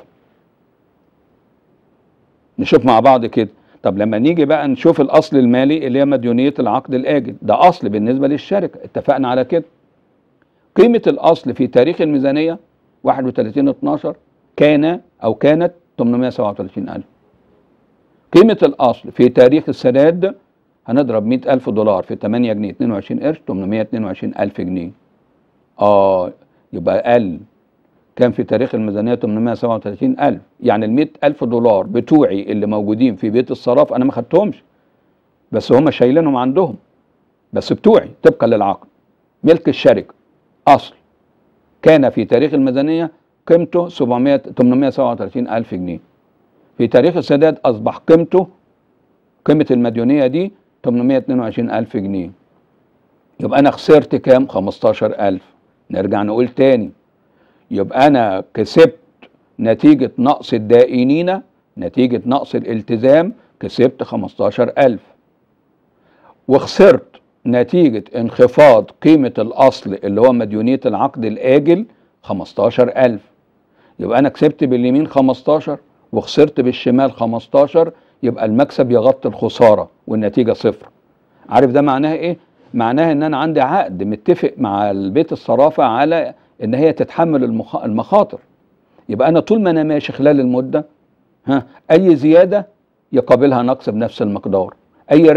نشوف مع بعض كده طب لما نيجي بقى نشوف الاصل المالي اللي هي مديونيه العقد الاجل ده اصل بالنسبه للشركه اتفقنا على كده قيمه الاصل في تاريخ الميزانيه 31 12 كان او كانت 837 ألف قيمة الأصل في تاريخ السداد هنضرب 100 ألف دولار في 8 جنيه 22 قرش 822 ألف جنيه اه يبقى أقل كان في تاريخ الميزانية 837 ألف يعني ال 100 ألف دولار بتوعي اللي موجودين في بيت الصراف أنا ما خدتهمش بس هم شايلينهم عندهم بس بتوعي طبقا للعقد ملك الشركة أصل كان في تاريخ الميزانية قيمته 700 837 ألف جنيه في تاريخ السداد أصبح قيمته قيمة المديونية دي 822 ألف جنيه يبقى أنا خسرت كام 15 ألف نرجع نقول تاني يبقى أنا كسبت نتيجة نقص الدائنين نتيجة نقص الالتزام كسبت 15 ألف وخسرت نتيجة انخفاض قيمة الأصل اللي هو مديونية العقد الآجل 15 ألف يبقى أنا كسبت باليمين 15 وخسرت بالشمال 15 يبقى المكسب يغطي الخسارة والنتيجة صفر عارف ده معناها إيه؟ معناها إن أنا عندي عقد متفق مع البيت الصرافة على إن هي تتحمل المخ... المخاطر يبقى أنا طول ما أنا ماشي خلال المدة ها أي زيادة يقابلها نقص بنفس المقدار أي ربح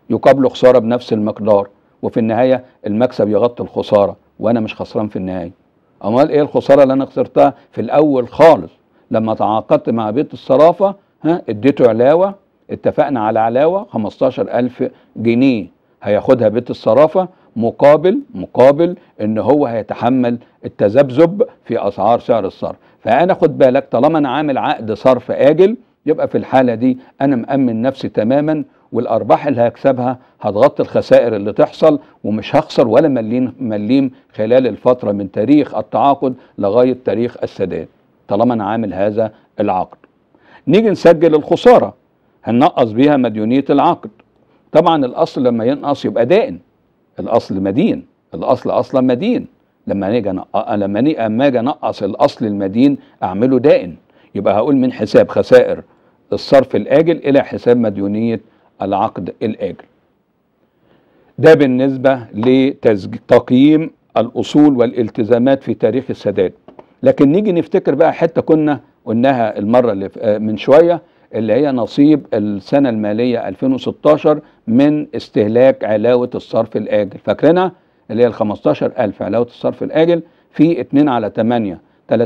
يقابله خساره بنفس المقدار وفي النهايه المكسب يغطي الخساره وانا مش خسران في النهايه امال ايه الخساره اللي انا خسرتها في الاول خالص لما تعاقدت مع بيت الصرافه ها اديته علاوه اتفقنا على علاوه 15000 جنيه هياخدها بيت الصرافه مقابل مقابل ان هو هيتحمل التذبذب في اسعار سعر الصرف فانا خد بالك طالما انا عامل عقد صرف اجل يبقى في الحاله دي انا مامن نفسي تماما والارباح اللي هكسبها هتغطي الخسائر اللي تحصل ومش هخسر ولا مليم مليم خلال الفتره من تاريخ التعاقد لغايه تاريخ السداد طالما انا عامل هذا العقد نيجي نسجل الخساره هننقص بيها مديونيه العقد طبعا الاصل لما ينقص يبقى دائن الاصل مدين الاصل اصلا مدين لما نيجي نق- لما نيجي اما اجي انقص الاصل المدين اعمله دائن يبقى هقول من حساب خسائر الصرف الاجل الى حساب مديونيه العقد الاجل ده بالنسبه لتقييم الاصول والالتزامات في تاريخ السداد لكن نيجي نفتكر بقى حته كنا قلناها المره اللي ف- آه من شويه اللي هي نصيب السنه الماليه 2016 من استهلاك علاوه الصرف الاجل فاكرينها اللي هي ال 15000 علاوه الصرف الاجل في 2 على 8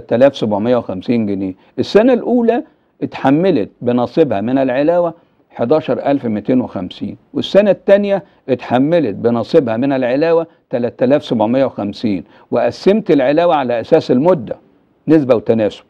3750 جنيه السنه الاولى اتحملت بنصيبها من العلاوه 11250 والسنة الثانية اتحملت بنصيبها من العلاوة 3750 وقسمت العلاوة على أساس المدة نسبة وتناسب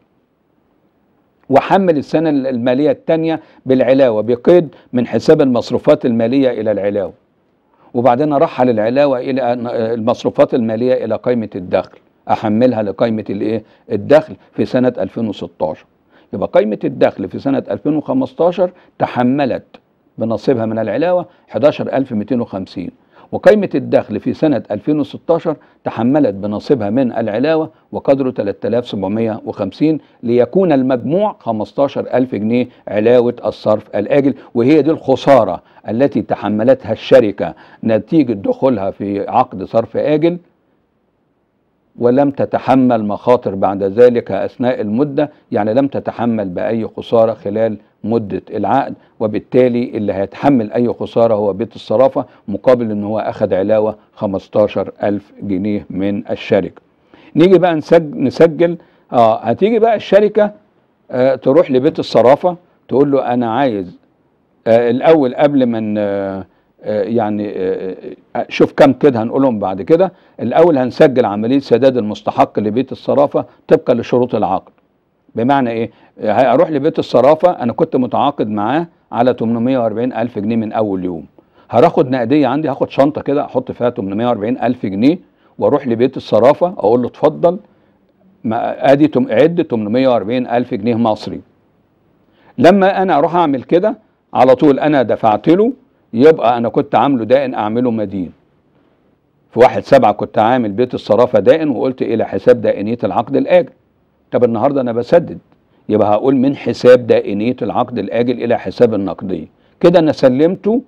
وحمل السنة المالية الثانية بالعلاوة بقيد من حساب المصروفات المالية إلى العلاوة وبعدين أرحل العلاوة إلى المصروفات المالية إلى قائمة الدخل أحملها لقائمة الإيه؟ الدخل في سنة 2016 يبقى قائمة الدخل في سنة 2015 تحملت بنصيبها من العلاوة 11250 وقائمة الدخل في سنة 2016 تحملت بنصيبها من العلاوة وقدره 3750 ليكون المجموع 15000 جنيه علاوة الصرف الآجل وهي دي الخسارة التي تحملتها الشركة نتيجة دخولها في عقد صرف آجل ولم تتحمل مخاطر بعد ذلك اثناء المده يعني لم تتحمل باي خساره خلال مده العقد وبالتالي اللي هيتحمل اي خساره هو بيت الصرافه مقابل ان هو اخذ علاوه 15000 جنيه من الشركه. نيجي بقى نسجل, نسجل اه هتيجي بقى الشركه آه تروح لبيت الصرافه تقول له انا عايز آه الاول قبل ما آه يعني شوف كم كده هنقولهم بعد كده الاول هنسجل عمليه سداد المستحق لبيت الصرافه طبقا لشروط العقد بمعنى ايه هروح لبيت الصرافه انا كنت متعاقد معاه على 840 الف جنيه من اول يوم هاخد نقديه عندي هاخد شنطه كده احط فيها 840 الف جنيه واروح لبيت الصرافه اقول له اتفضل ادي عد 840 الف جنيه مصري لما انا اروح اعمل كده على طول انا دفعت له يبقى انا كنت عامله دائن اعمله مدين في واحد سبعة كنت عامل بيت الصرافة دائن وقلت الى حساب دائنية العقد الاجل طب النهاردة انا بسدد يبقى هقول من حساب دائنية العقد الاجل الى حساب النقدية كده انا سلمته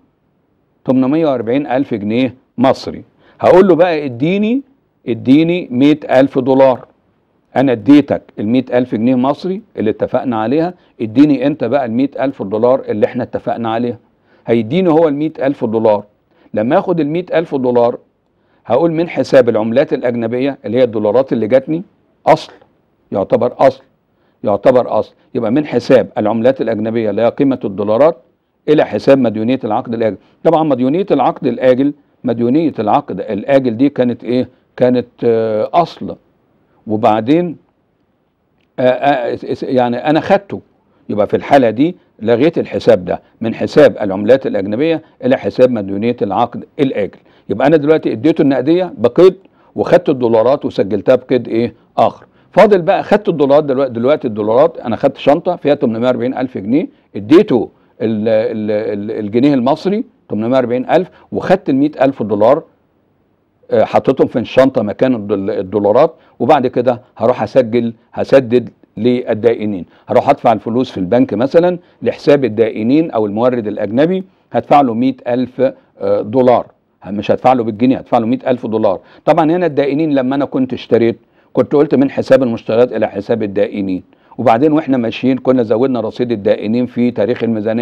840 الف جنيه مصري هقول له بقى اديني اديني 100 الف دولار انا اديتك ال 100 الف جنيه مصري اللي اتفقنا عليها اديني انت بقى ال 100 الف دولار اللي احنا اتفقنا عليها هيديني هو ال ألف دولار لما اخد ال ألف دولار هقول من حساب العملات الأجنبية اللي هي الدولارات اللي جاتني أصل يعتبر أصل يعتبر أصل يبقى من حساب العملات الأجنبية اللي هي قيمة الدولارات إلى حساب مديونية العقد الآجل طبعا مديونية العقد الآجل مديونية العقد الآجل دي كانت إيه كانت آه أصل وبعدين آه آه يعني أنا خدته يبقى في الحالة دي لغيت الحساب ده من حساب العملات الأجنبية إلى حساب مديونية العقد الآجل يبقى أنا دلوقتي اديته النقدية بقيد وخدت الدولارات وسجلتها بقيد إيه آخر فاضل بقى خدت الدولارات دلوقتي دلوقتي الدولارات أنا خدت شنطة فيها 840 ألف جنيه اديته ال ال ال الجنيه المصري 840 ألف وخدت ال 100 ألف دولار حطيتهم في الشنطة مكان الدولارات وبعد كده هروح أسجل هسدد للدائنين هروح ادفع الفلوس في البنك مثلا لحساب الدائنين او المورد الاجنبي هدفع له 100 الف دولار مش هدفع له بالجنيه هدفع له 100 الف دولار طبعا هنا الدائنين لما انا كنت اشتريت كنت قلت من حساب المشتريات الى حساب الدائنين وبعدين واحنا ماشيين كنا زودنا رصيد الدائنين في تاريخ الميزانيه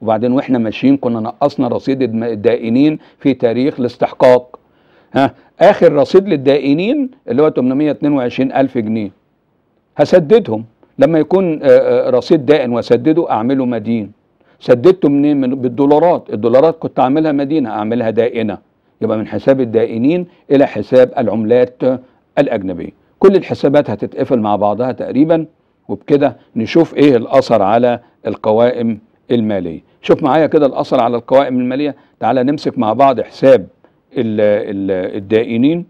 وبعدين واحنا ماشيين كنا نقصنا رصيد الم- الدائنين في تاريخ الاستحقاق ها اخر رصيد للدائنين اللي هو 822 الف جنيه هسددهم لما يكون آه، آه، رصيد دائن واسدده اعمله مدين سددته منين من بالدولارات الدولارات كنت اعملها مدينه اعملها دائنه يبقى من حساب الدائنين الى حساب العملات الاجنبيه كل الحسابات هتتقفل مع بعضها تقريبا وبكده نشوف ايه الاثر على القوائم الماليه شوف معايا كده الاثر على القوائم الماليه تعالى نمسك مع بعض حساب ال- ال- الدائنين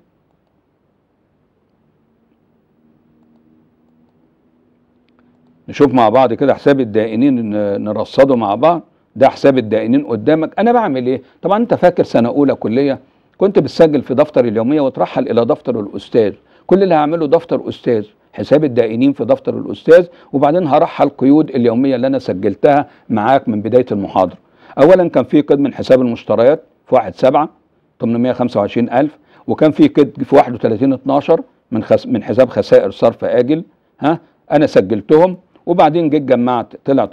نشوف مع بعض كده حساب الدائنين ن- نرصده مع بعض ده حساب الدائنين قدامك انا بعمل ايه طبعا انت فاكر سنه اولى كليه كنت بتسجل في دفتر اليوميه وترحل الى دفتر الاستاذ كل اللي هعمله دفتر استاذ حساب الدائنين في دفتر الاستاذ وبعدين هرحل قيود اليوميه اللي انا سجلتها معاك من بدايه المحاضره اولا كان في قيد من حساب المشتريات في 1 7 825000 وكان في قيد في 31 12 من خس من حساب خسائر صرف اجل ها انا سجلتهم وبعدين جيت جمعت طلع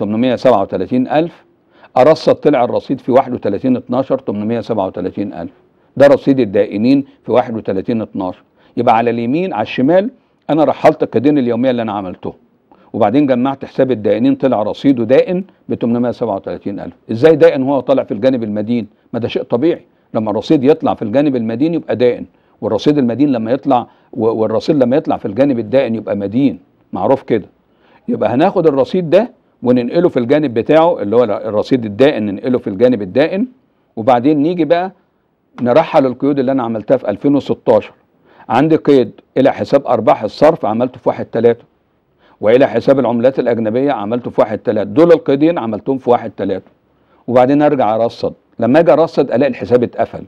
837000 ارصد طلع الرصيد في 31 12 837000 ده رصيد الدائنين في 31 12 يبقى على اليمين على الشمال انا رحلت القيدين اليوميه اللي انا عملته وبعدين جمعت حساب الدائنين طلع رصيده دائن ب 837000 ازاي دائن هو طالع في الجانب المدين ما ده شيء طبيعي لما الرصيد يطلع في الجانب المدين يبقى دائن والرصيد المدين لما يطلع و- والرصيد لما يطلع في الجانب الدائن يبقى مدين معروف كده يبقى هناخد الرصيد ده وننقله في الجانب بتاعه اللي هو الرصيد الدائن ننقله في الجانب الدائن وبعدين نيجي بقى نرحل القيود اللي انا عملتها في 2016 عندي قيد الى حساب ارباح الصرف عملته في 1 3 والى حساب العملات الاجنبيه عملته في 1 3 دول القيدين عملتهم في 1 3 وبعدين ارجع ارصد لما اجي ارصد الاقي الحساب اتقفل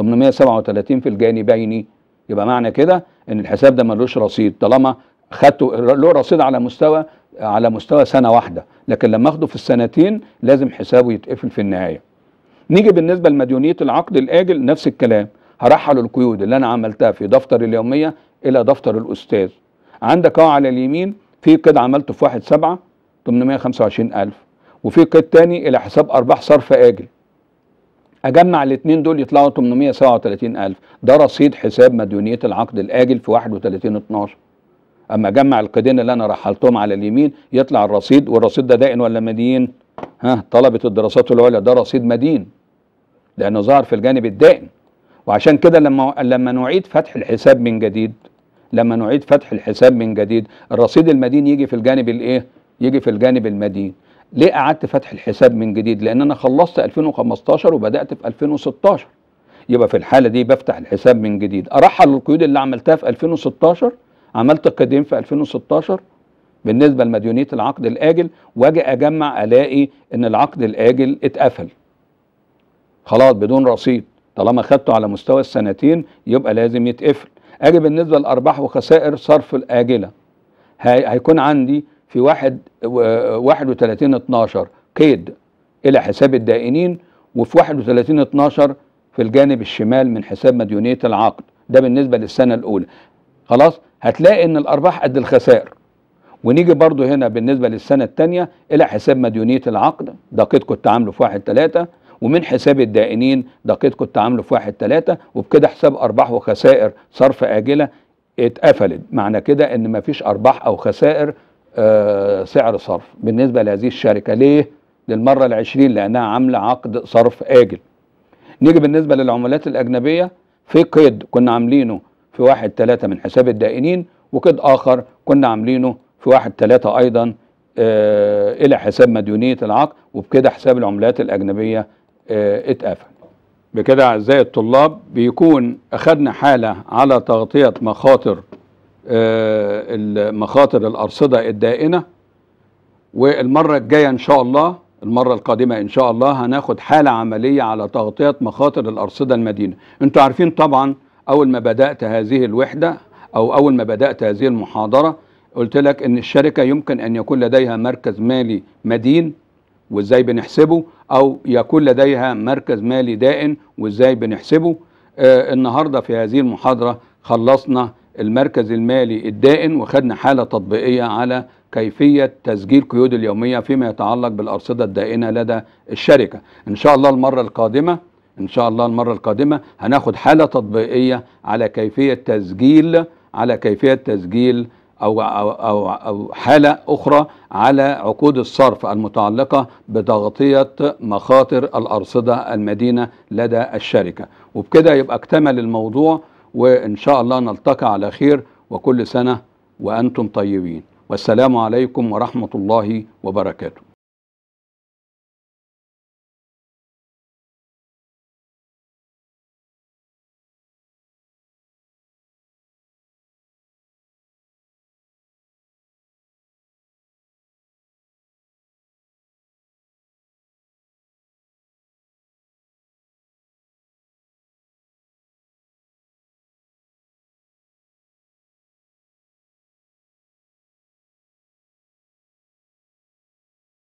837 في الجانبين يبقى معنى كده ان الحساب ده ملوش رصيد طالما خدته له رصيد على مستوى على مستوى سنه واحده لكن لما اخده في السنتين لازم حسابه يتقفل في النهايه نيجي بالنسبه لمديونيه العقد الاجل نفس الكلام هرحل القيود اللي انا عملتها في دفتر اليوميه الى دفتر الاستاذ عندك اهو على اليمين في قيد عملته في 1 7 825000 وفي قيد تاني الى حساب ارباح صرف اجل اجمع الاثنين دول يطلعوا 837000 ده رصيد حساب مديونيه العقد الاجل في 31 12 اما اجمع القيدين اللي انا رحلتهم على اليمين يطلع الرصيد والرصيد ده دائن ولا مدين ها طلبه الدراسات العليا ده رصيد مدين لانه ظهر في الجانب الدائن وعشان كده لما لما نعيد فتح الحساب من جديد لما نعيد فتح الحساب من جديد الرصيد المدين يجي في الجانب الايه يجي في الجانب المدين ليه قعدت فتح الحساب من جديد لان انا خلصت 2015 وبدات في 2016 يبقى في الحاله دي بفتح الحساب من جديد ارحل القيود اللي عملتها في 2016 عملت قيدين في 2016 بالنسبه لمديونيه العقد الاجل واجي اجمع الاقي ان العقد الاجل اتقفل خلاص بدون رصيد طالما خدته على مستوى السنتين يبقى لازم يتقفل اجي بالنسبه للارباح وخسائر صرف الاجله هي هيكون عندي في واحد و- 31 12 قيد الى حساب الدائنين وفي 31 12 في الجانب الشمال من حساب مديونيه العقد ده بالنسبه للسنه الاولى خلاص هتلاقي ان الارباح قد الخسائر ونيجي برضو هنا بالنسبه للسنه الثانيه الى حساب مديونيه العقد ده قيد كنت عامله في 1 3 ومن حساب الدائنين ده قيد كنت عامله في 1 3 وبكده حساب ارباح وخسائر صرف اجله اتقفلت معنى كده ان مفيش ارباح او خسائر آه سعر صرف بالنسبه لهذه الشركه ليه للمره العشرين لانها عامله عقد صرف اجل نيجي بالنسبه للعملات الاجنبيه في قيد كنا عاملينه في واحد ثلاثة من حساب الدائنين وقيد اخر كنا عاملينه في واحد ثلاثة ايضا آه الى حساب مديونيه العقد وبكده حساب العملات الاجنبيه آه اتقفل بكده اعزائي الطلاب بيكون اخذنا حاله على تغطيه مخاطر آه مخاطر الارصده الدائنه والمره الجايه ان شاء الله المرة القادمة إن شاء الله هناخد حالة عملية على تغطية مخاطر الأرصدة المدينة أنتوا عارفين طبعا أول ما بدأت هذه الوحدة أو أول ما بدأت هذه المحاضرة قلت لك أن الشركة يمكن أن يكون لديها مركز مالي مدين وإزاي بنحسبه أو يكون لديها مركز مالي دائن وإزاي بنحسبه آه النهاردة في هذه المحاضرة خلصنا المركز المالي الدائن وخدنا حالة تطبيقية على كيفية تسجيل قيود اليومية فيما يتعلق بالأرصدة الدائنة لدى الشركة إن شاء الله المرة القادمة إن شاء الله المرة القادمة هناخد حالة تطبيقية على كيفية تسجيل على كيفية تسجيل أو, أو, أو, أو حالة أخرى على عقود الصرف المتعلقة بتغطية مخاطر الأرصدة المدينة لدى الشركة وبكده يبقى اكتمل الموضوع وإن شاء الله نلتقي على خير وكل سنة وأنتم طيبين والسلام عليكم ورحمة الله وبركاته